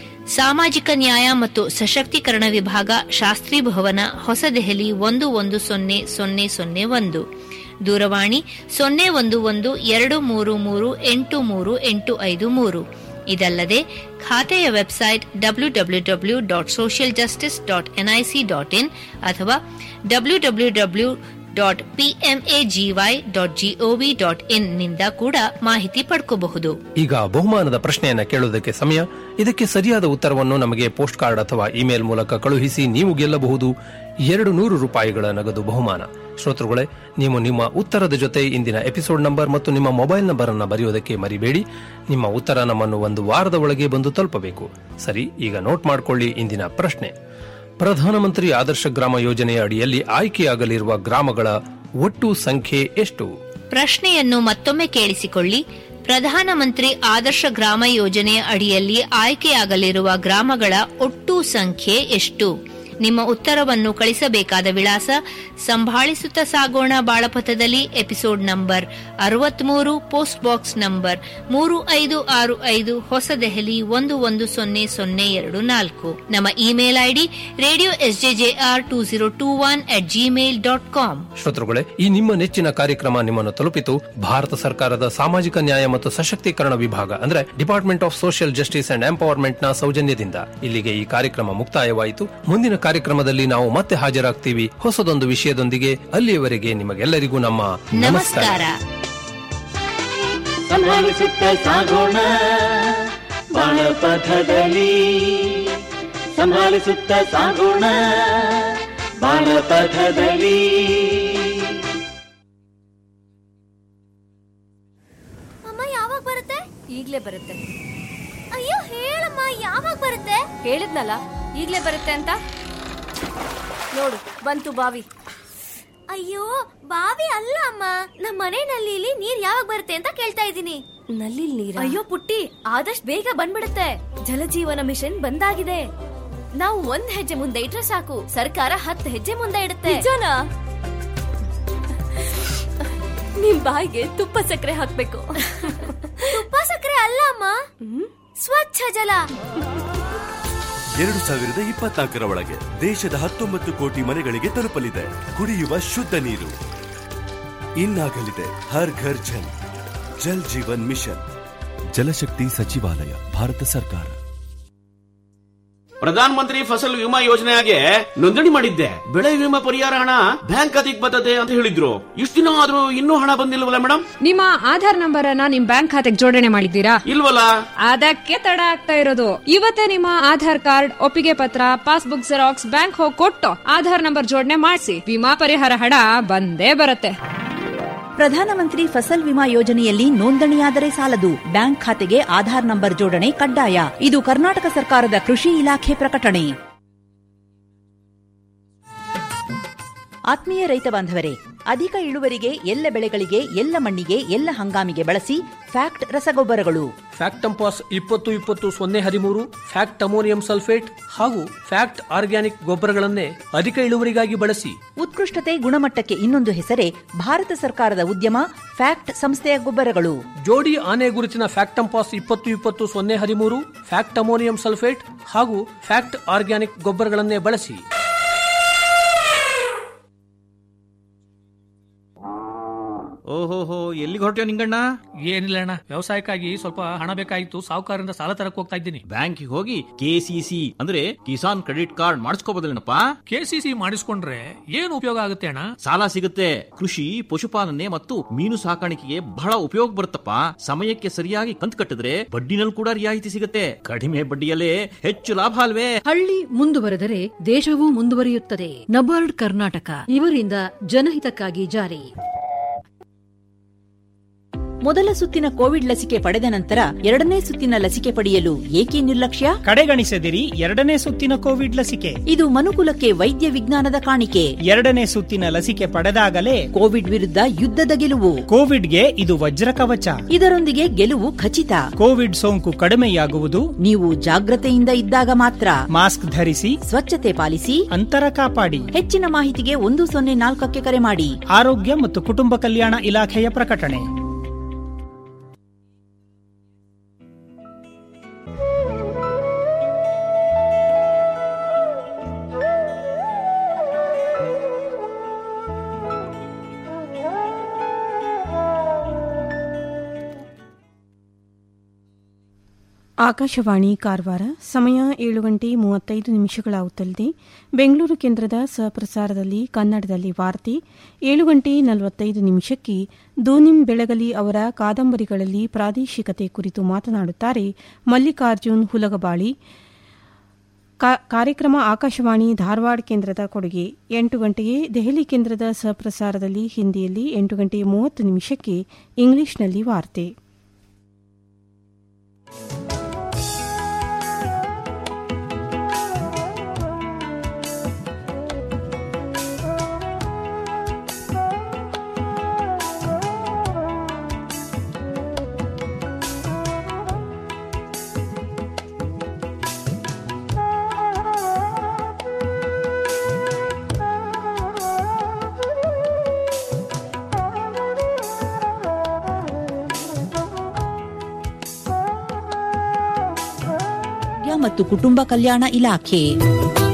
ಸಾಮಾಜಿಕ ನ್ಯಾಯ ಮತ್ತು ಸಶಕ್ತೀಕರಣ ವಿಭಾಗ ಶಾಸ್ತ್ರಿ ಭವನ ಹೊಸದೆಹಲಿ ಒಂದು ಒಂದು ಸೊನ್ನೆ ಸೊನ್ನೆ ಸೊನ್ನೆ ಒಂದು ದೂರವಾಣಿ ಸೊನ್ನೆ ಒಂದು ಒಂದು ಎರಡು ಮೂರು ಮೂರು ಎಂಟು ಮೂರು ಎಂಟು ಐದು ಮೂರು ಇದಲ್ಲದೆ ಖಾತೆಯ website W W W dot social justice dot NIC dot in ಅಥವಾ W W W dot PMAGY dot G O V dot in ನಿಂದ ಕೂಡ ಮಾಹಿತಿ ಪಡ್ಕೋಬಹುದು ಈಗ ಬಹುಮಾನದ ಪ್ರಶ್ನೆಯನ್ನ ಕೇಳುವುದಕ್ಕೆ ಸಮಯ ಇದಕ್ಕೆ ಸರಿಯಾದ ಉತ್ತರವನ್ನು ನಮಗೆ ಪೋಸ್ಟ್ ಕಾರ್ಡ್ ಅಥವಾ ಇಮೇಲ್ ಮೂಲಕ ಕಳುಹಿಸಿ ನೀವು ಗೆಲ್ಲಬಹುದು ಎರಡು ನೂರು ರೂಪಾಯಿಗಳ ನಗದು ಬಹುಮಾನ ಶ್ರೋತೃಗಳೇ ನೀವು ನಿಮ್ಮ ಉತ್ತರದ ಜೊತೆ ಇಂದಿನ ಎಪಿಸೋಡ್ ನಂಬರ್ ಮತ್ತು ನಿಮ್ಮ ಮೊಬೈಲ್ ನಂಬರ್ ಅನ್ನ ಬರೆಯೋದಕ್ಕೆ ಮರಿಬೇಡಿ ನಿಮ್ಮ ಉತ್ತರ ನಮ್ಮನ್ನು ಒಂದು ವಾರದ ಒಳಗೆ ಬಂದು ತಲುಪಬೇಕು ಸರಿ ಈಗ ನೋಟ್ ಮಾಡಿಕೊಳ್ಳಿ ಇಂದಿನ ಪ್ರಶ್ನೆ ಪ್ರಧಾನಮಂತ್ರಿ ಆದರ್ಶ ಗ್ರಾಮ ಯೋಜನೆಯ ಅಡಿಯಲ್ಲಿ ಆಯ್ಕೆಯಾಗಲಿರುವ ಗ್ರಾಮಗಳ ಒಟ್ಟು ಸಂಖ್ಯೆ ಎಷ್ಟು ಪ್ರಶ್ನೆಯನ್ನು ಮತ್ತೊಮ್ಮೆ ಕೇಳಿಸಿಕೊಳ್ಳಿ ಪ್ರಧಾನಮಂತ್ರಿ ಆದರ್ಶ ಗ್ರಾಮ ಯೋಜನೆಯ ಅಡಿಯಲ್ಲಿ ಆಯ್ಕೆಯಾಗಲಿರುವ ಗ್ರಾಮಗಳ ಒಟ್ಟು ಸಂಖ್ಯೆ ಎಷ್ಟು ನಿಮ್ಮ ಉತ್ತರವನ್ನು ಕಳಿಸಬೇಕಾದ ವಿಳಾಸ ಸಂಭಾಳಿಸುತ್ತಾ ಸಾಗೋಣ ಬಾಳಪಥದಲ್ಲಿ ಎಪಿಸೋಡ್ ನಂಬರ್ ಅರವತ್ಮೂರು ಪೋಸ್ಟ್ ಬಾಕ್ಸ್ ನಂಬರ್ ಮೂರು ಐದು ಆರು ಐದು ಹೊಸ ದೆಹಲಿ ಒಂದು ಒಂದು ಸೊನ್ನೆ ಸೊನ್ನೆ ಎರಡು ನಾಲ್ಕು ನಮ್ಮ email ID radio SJJR two zero two one at Gmail dot com ಶ್ರೋತೃಗಳೇ ಈ ನಿಮ್ಮ ನೆಚ್ಚಿನ ಕಾರ್ಯಕ್ರಮ ನಿಮ್ಮನ್ನು ತಲುಪಿತು ಭಾರತ ಸರ್ಕಾರದ ಸಾಮಾಜಿಕ ನ್ಯಾಯ ಮತ್ತು ಸಶಕ್ತೀಕರಣ ವಿಭಾಗ ಅಂದ್ರೆ department of social justice and empowerment ನ ಸೌಜನ್ಯದಿಂದ ಇಲ್ಲಿಗೆ ಈ ಕಾರ್ಯಕ್ರಮ ಮುಕ್ತಾಯವಾಯಿತು ಮುಂದಿನ ಕಾರ್ಯಕ್ರಮದಲ್ಲಿ ನಾವು ಮತ್ತೆ ಹಾಜರಾಗ್ತೀವಿ ಹೊಸದೊಂದು ವಿಷಯದೊಂದಿಗೆ ಅಲ್ಲಿಯವರೆಗೆ ನಿಮಗೆಲ್ಲರಿಗೂ ನಮ್ಮ ನಮಸ್ಕಾರ ಸಂಭಾಳಿಸುತ್ತ ಸಾಗೋಣ ಬಾಳಪಥದಲ್ಲಿ ಸಂಭಾಳಿಸುತ್ತ ಸಾಗೋಣ ಬಾಳಪಥದಲ್ಲಿ ಅಮ್ಮ ಯಾವಾಗ ಬರುತ್ತೆ ಈಗ್ಲೇ ಬರುತ್ತೆ ಅಯ್ಯೋ ಹೇಳಮ್ಮ ಯಾವಾಗ ಬರುತ್ತೆ ಹೇಳಿದ್ನಲ್ಲ ಈಗ್ಲೇ ಬರುತ್ತೆ ಅಂತ ನೋಡು ಬಂತು ಬಾವಿ ಅಯ್ಯೋ ಬಾವಿ ಅಲ್ಲ ಅಮ್ಮ ನಮ್ಮ ಮನೆ ನಲ್ಲಿಲಿ ನೀರ್ ಯಾವಾಗ ಬರುತ್ತೆ ಅಂತ ಕೇಳ್ತಾ ಇದ್ದೀನಿ ನಲ್ಲಿ ನೀರ ಅಯ್ಯೋ ಪುಟ್ಟಿ ಆದಷ್ಟು ಬೇಗ ಬಂದ್ಬಿಡುತ್ತೆ ಜಲಜೀವನ ಮಿಷನ್ ಬಂದಾಗಿದೆ ನಾವು ಒಂದ್ ಹೆಜ್ಜೆ ಮುಂದೆ ಇಟ್ರೆ ಸಾಕು ಸರ್ಕಾರ ಹತ್ತು ಹೆಜ್ಜೆ ಮುಂದೆ ಇಡುತ್ತೆ ನಿಜನಾ ನಿಮ್ ಬಾಯಿಗೆ ತುಪ್ಪ ಸಕ್ಕರೆ ಹಾಕ್ಬೇಕು ತುಪ್ಪ ಸಕ್ಕರೆ ಅಲ್ಲ ಅಮ್ಮ ಸ್ವಚ್ಛ ಜಲ ಎರಡು ಸಾವಿರದ ಇಪ್ಪತ್ನಾಲ್ಕರ ಒಳಗೆ ದೇಶದ ಹತ್ತೊಂಬತ್ತು ಕೋಟಿ ಮನೆಗಳಿಗೆ ತಲುಪಲಿದೆ ಕುಡಿಯುವ ಶುದ್ಧ ನೀರು ಇನ್ನಾಗಲಿದೆ ಹರ್ ಘರ್ ಜಲ್ ಜಲ್ ಜೀವನ್ ಮಿಷನ್ ಜಲಶಕ್ತಿ ಸಚಿವಾಲಯ ಭಾರತ ಸರ್ಕಾರ ಪ್ರಧಾನ ಮಂತ್ರಿ ಫಸಲ್ ವಿಮಾ ಯೋಜನೆಗೆ ನೋಂದಣಿ ಮಾಡಿದ್ದೆ ಬೆಳೆ ವಿಮಾ ಪರಿಹಾರ ಹಣ ಬ್ಯಾಂಕ್ ಖಾತೆಗೆ ಬರ್ತದೆ ಅಂತ ಹೇಳಿದ್ರು ಇಷ್ಟು ದಿನ ಆದ್ರೂ ಇನ್ನೂ ಹಣ ಬಂದಿಲ್ವಲ್ಲ ಮೇಡಮ್ ನಿಮ್ಮ ಆಧಾರ್ ನಂಬರ್ ಅನ್ನ ನಿಮ್ ಬ್ಯಾಂಕ್ ಖಾತೆಗೆ ಜೋಡಣೆ ಮಾಡಿದ್ದೀರಾ ಇಲ್ವಲ್ಲ ಅದಕ್ಕೆ ತಡ ಆಗ್ತಾ ಇರೋದು ಇವತ್ತೇ ನಿಮ್ಮ ಆಧಾರ್ ಕಾರ್ಡ್ ಒಪ್ಪಿಗೆ ಪತ್ರ ಪಾಸ್ಬುಕ್ ಜೆರಾಕ್ಸ್ ಬ್ಯಾಂಕ್ ಹೋಗಿ ಕೊಟ್ಟು ಆಧಾರ್ ನಂಬರ್ ಜೋಡಣೆ ಮಾಡಿಸಿ ವಿಮಾ ಪರಿಹಾರ ಹಣ ಬಂದೇ ಬರುತ್ತೆ ಪ್ರಧಾನಮಂತ್ರಿ ಫಸಲ್ ವಿಮಾ ಯೋಜನೆಯಲ್ಲಿ ನೋಂದಣಿಯಾದರೆ ಸಾಲದು ಬ್ಯಾಂಕ್ ಖಾತೆಗೆ ಆಧಾರ್ ನಂಬರ್ ಜೋಡಣೆ ಕಡ್ಡಾಯ ಇದು ಕರ್ನಾಟಕ ಸರ್ಕಾರದ ಕೃಷಿ ಇಲಾಖೆ ಪ್ರಕಟಣೆ ಆತ್ಮೀಯ ರೈತ ಬಾಂಧವರೇ ಅಧಿಕ ಇಳುವರಿಗೆ ಎಲ್ಲ ಬೆಳೆಗಳಿಗೆ ಎಲ್ಲ ಮಣ್ಣಿಗೆ ಎಲ್ಲ ಹಂಗಾಮಿಗೆ ಬಳಸಿ ಫ್ಯಾಕ್ಟ್ ರಸಗೊಬ್ಬರಗಳು ಫ್ಯಾಕ್ಟ್ ಟಂಪಾಸ್ ಇಪ್ಪತ್ತು ಇಪ್ಪತ್ತು ಸೊನ್ನೆ ಹದಿಮೂರು ಫ್ಯಾಕ್ಟ್ ಅಮೋನಿಯಂ ಸಲ್ಫೇಟ್ ಹಾಗೂ ಫ್ಯಾಕ್ಟ್ ಆರ್ಗ್ಯಾನಿಕ್ ಗೊಬ್ಬರಗಳನ್ನೇ ಅಧಿಕ ಇಳುವರಿಗಾಗಿ ಬಳಸಿ ಉತ್ಕೃಷ್ಟತೆ ಗುಣಮಟ್ಟಕ್ಕೆ ಇನ್ನೊಂದು ಹೆಸರೇ ಭಾರತ ಸರ್ಕಾರದ ಉದ್ಯಮ ಫ್ಯಾಕ್ಟ್ ಸಂಸ್ಥೆಯ ಗೊಬ್ಬರಗಳು ಜೋಡಿ ಆನೆ ಗುರುತಿನ ಫ್ಯಾಕ್ಟ್ ಟಂಪಾಸ್ ಇಪ್ಪತ್ತು ಇಪ್ಪತ್ತು ಸೊನ್ನೆ ಹದಿಮೂರು ಫ್ಯಾಕ್ಟ್ ಅಮೋನಿಯಂ ಸಲ್ಫೇಟ್ ಹಾಗೂ ಫ್ಯಾಕ್ಟ್ ಆರ್ಗ್ಯಾನಿಕ್ ಗೊಬ್ಬರಗಳನ್ನೇ ಬಳಸಿ ಓಹೋಹೋ ಎಲ್ಲಿಗೆ ಹೊರಟ್ಯೋ ನಿಂಗಣ್ಣ ಏನಿಲ್ಲ ಅಣ್ಣ ವ್ಯವಸಾಯಕ್ಕಾಗಿ ಸ್ವಲ್ಪ ಹಣ ಬೇಕಾಗಿತ್ತು ಸಾಹುಕಾರರಿಂದ ಸಾಲ ತರಕ್ ಹೋಗ್ತಾ ಇದ್ದೀನಿ ಬ್ಯಾಂಕಿಗೆ ಹೋಗಿ ಕೆಸಿಸಿ ಅಂದ್ರೆ ಕಿಸಾನ್ ಕ್ರೆಡಿಟ್ ಕಾರ್ಡ್ ಮಾಡಿಸ್ಕೋಬೋದಲ್ಲೇನಪ್ಪ ಕೆಸಿಸಿ ಮಾಡಿಸ್ಕೊಂಡ್ರೆ ಏನು ಉಪಯೋಗ ಆಗುತ್ತೆ ಅಣ್ಣ ಸಾಲ ಸಿಗುತ್ತೆ ಕೃಷಿ ಪಶುಪಾಲನೆ ಮತ್ತು ಮೀನು ಸಾಕಾಣಿಕೆಗೆ ಬಹಳ ಉಪಯೋಗ ಬರುತ್ತಪ್ಪ ಸಮಯಕ್ಕೆ ಸರಿಯಾಗಿ ಕಂತು ಕಟ್ಟಿದ್ರೆ ಬಡ್ಡಿನಲ್ಲಿ ಕೂಡ ರಿಯಾಯಿತಿ ಸಿಗುತ್ತೆ ಕಡಿಮೆ ಬಡ್ಡಿಯಲ್ಲೇ ಹೆಚ್ಚು ಲಾಭ ಅಲ್ವೇ ಹಳ್ಳಿ ಮುಂದುವರೆದರೆ ದೇಶವೂ ಮುಂದುವರಿಯುತ್ತದೆ ನಬಾರ್ಡ್ ಕರ್ನಾಟಕ ಇವರಿಂದ ಜನಹಿತಕ್ಕಾಗಿ ಜಾರಿ ಮೊದಲ ಸುತ್ತಿನ ಕೋವಿಡ್ ಲಸಿಕೆ ಪಡೆದ ನಂತರ ಎರಡನೇ ಸುತ್ತಿನ ಲಸಿಕೆ ಪಡೆಯಲು ಏಕೆ ನಿರ್ಲಕ್ಷ್ಯ ಕಡೆಗಣಿಸದಿರಿ ಎರಡನೇ ಸುತ್ತಿನ ಕೋವಿಡ್ ಲಸಿಕೆ ಇದು ಮನುಕುಲಕ್ಕೆ ವೈದ್ಯ ವಿಜ್ಞಾನದ ಕಾಣಿಕೆ ಎರಡನೇ ಸುತ್ತಿನ ಲಸಿಕೆ ಪಡೆದಾಗಲೇ ಕೋವಿಡ್ ವಿರುದ್ಧ ಯುದ್ಧದ ಗೆಲುವು ಕೋವಿಡ್ಗೆ ಇದು ವಜ್ರ ಕವಚ ಇದರೊಂದಿಗೆ ಗೆಲುವು ಖಚಿತ ಕೋವಿಡ್ ಸೋಂಕು ಕಡಿಮೆಯಾಗುವುದು ನೀವು ಜಾಗ್ರತೆಯಿಂದ ಇದ್ದಾಗ ಮಾತ್ರ ಮಾಸ್ಕ್ ಧರಿಸಿ ಸ್ವಚ್ಛತೆ ಪಾಲಿಸಿ ಅಂತರ ಕಾಪಾಡಿ ಹೆಚ್ಚಿನ ಮಾಹಿತಿಗೆ ಒಂದು ಸೊನ್ನೆ ನಾಲ್ಕಕ್ಕೆ ಕರೆ ಮಾಡಿ ಆರೋಗ್ಯ ಮತ್ತು ಕುಟುಂಬ ಕಲ್ಯಾಣ ಇಲಾಖೆಯ ಪ್ರಕಟಣೆ ಆಕಾಶವಾಣಿ ಕಾರವಾರ ಸಮಯ ಏಳು ಗಂಟೆ ಮೂವತ್ತೈದು ನಿಮಿಷಗಳಾಗುತ್ತಲಿದೆ ಬೆಂಗಳೂರು ಕೇಂದ್ರದ ಸಹಪ್ರಸಾರದಲ್ಲಿ ಕನ್ನಡದಲ್ಲಿ ವಾರ್ತೆ ಏಳು ಗಂಟೆ ನಲವತ್ತೈದು ನಿಮಿಷಕ್ಕೆ ದೂನಿಂ ಬೆಳಗಲಿ ಅವರ ಕಾದಂಬರಿಗಳಲ್ಲಿ ಪ್ರಾದೇಶಿಕತೆ ಕುರಿತು ಮಾತನಾಡುತ್ತಾರೆ ಮಲ್ಲಿಕಾರ್ಜುನ್ ಹುಲಗಬಾಳಿ ಕಾರ್ಯಕ್ರಮ ಆಕಾಶವಾಣಿ ಧಾರವಾಡ ಕೇಂದ್ರದ ಕೊಡುಗೆ ಎಂಟು ಗಂಟೆಗೆ ದೆಹಲಿ ಕೇಂದ್ರದ ಸಹಪ್ರಸಾರದಲ್ಲಿ ಹಿಂದಿಯಲ್ಲಿ ಎಂಟು ಗಂಟೆ ಮೂವತ್ತು ನಿಮಿಷಕ್ಕೆ ಇಂಗ್ಲಿಷ್ನಲ್ಲಿ ವಾರ್ತೆ ಮತ್ತು ಕುಟುಂಬ ಕಲ್ಯಾಣ ಇಲಾಖೆ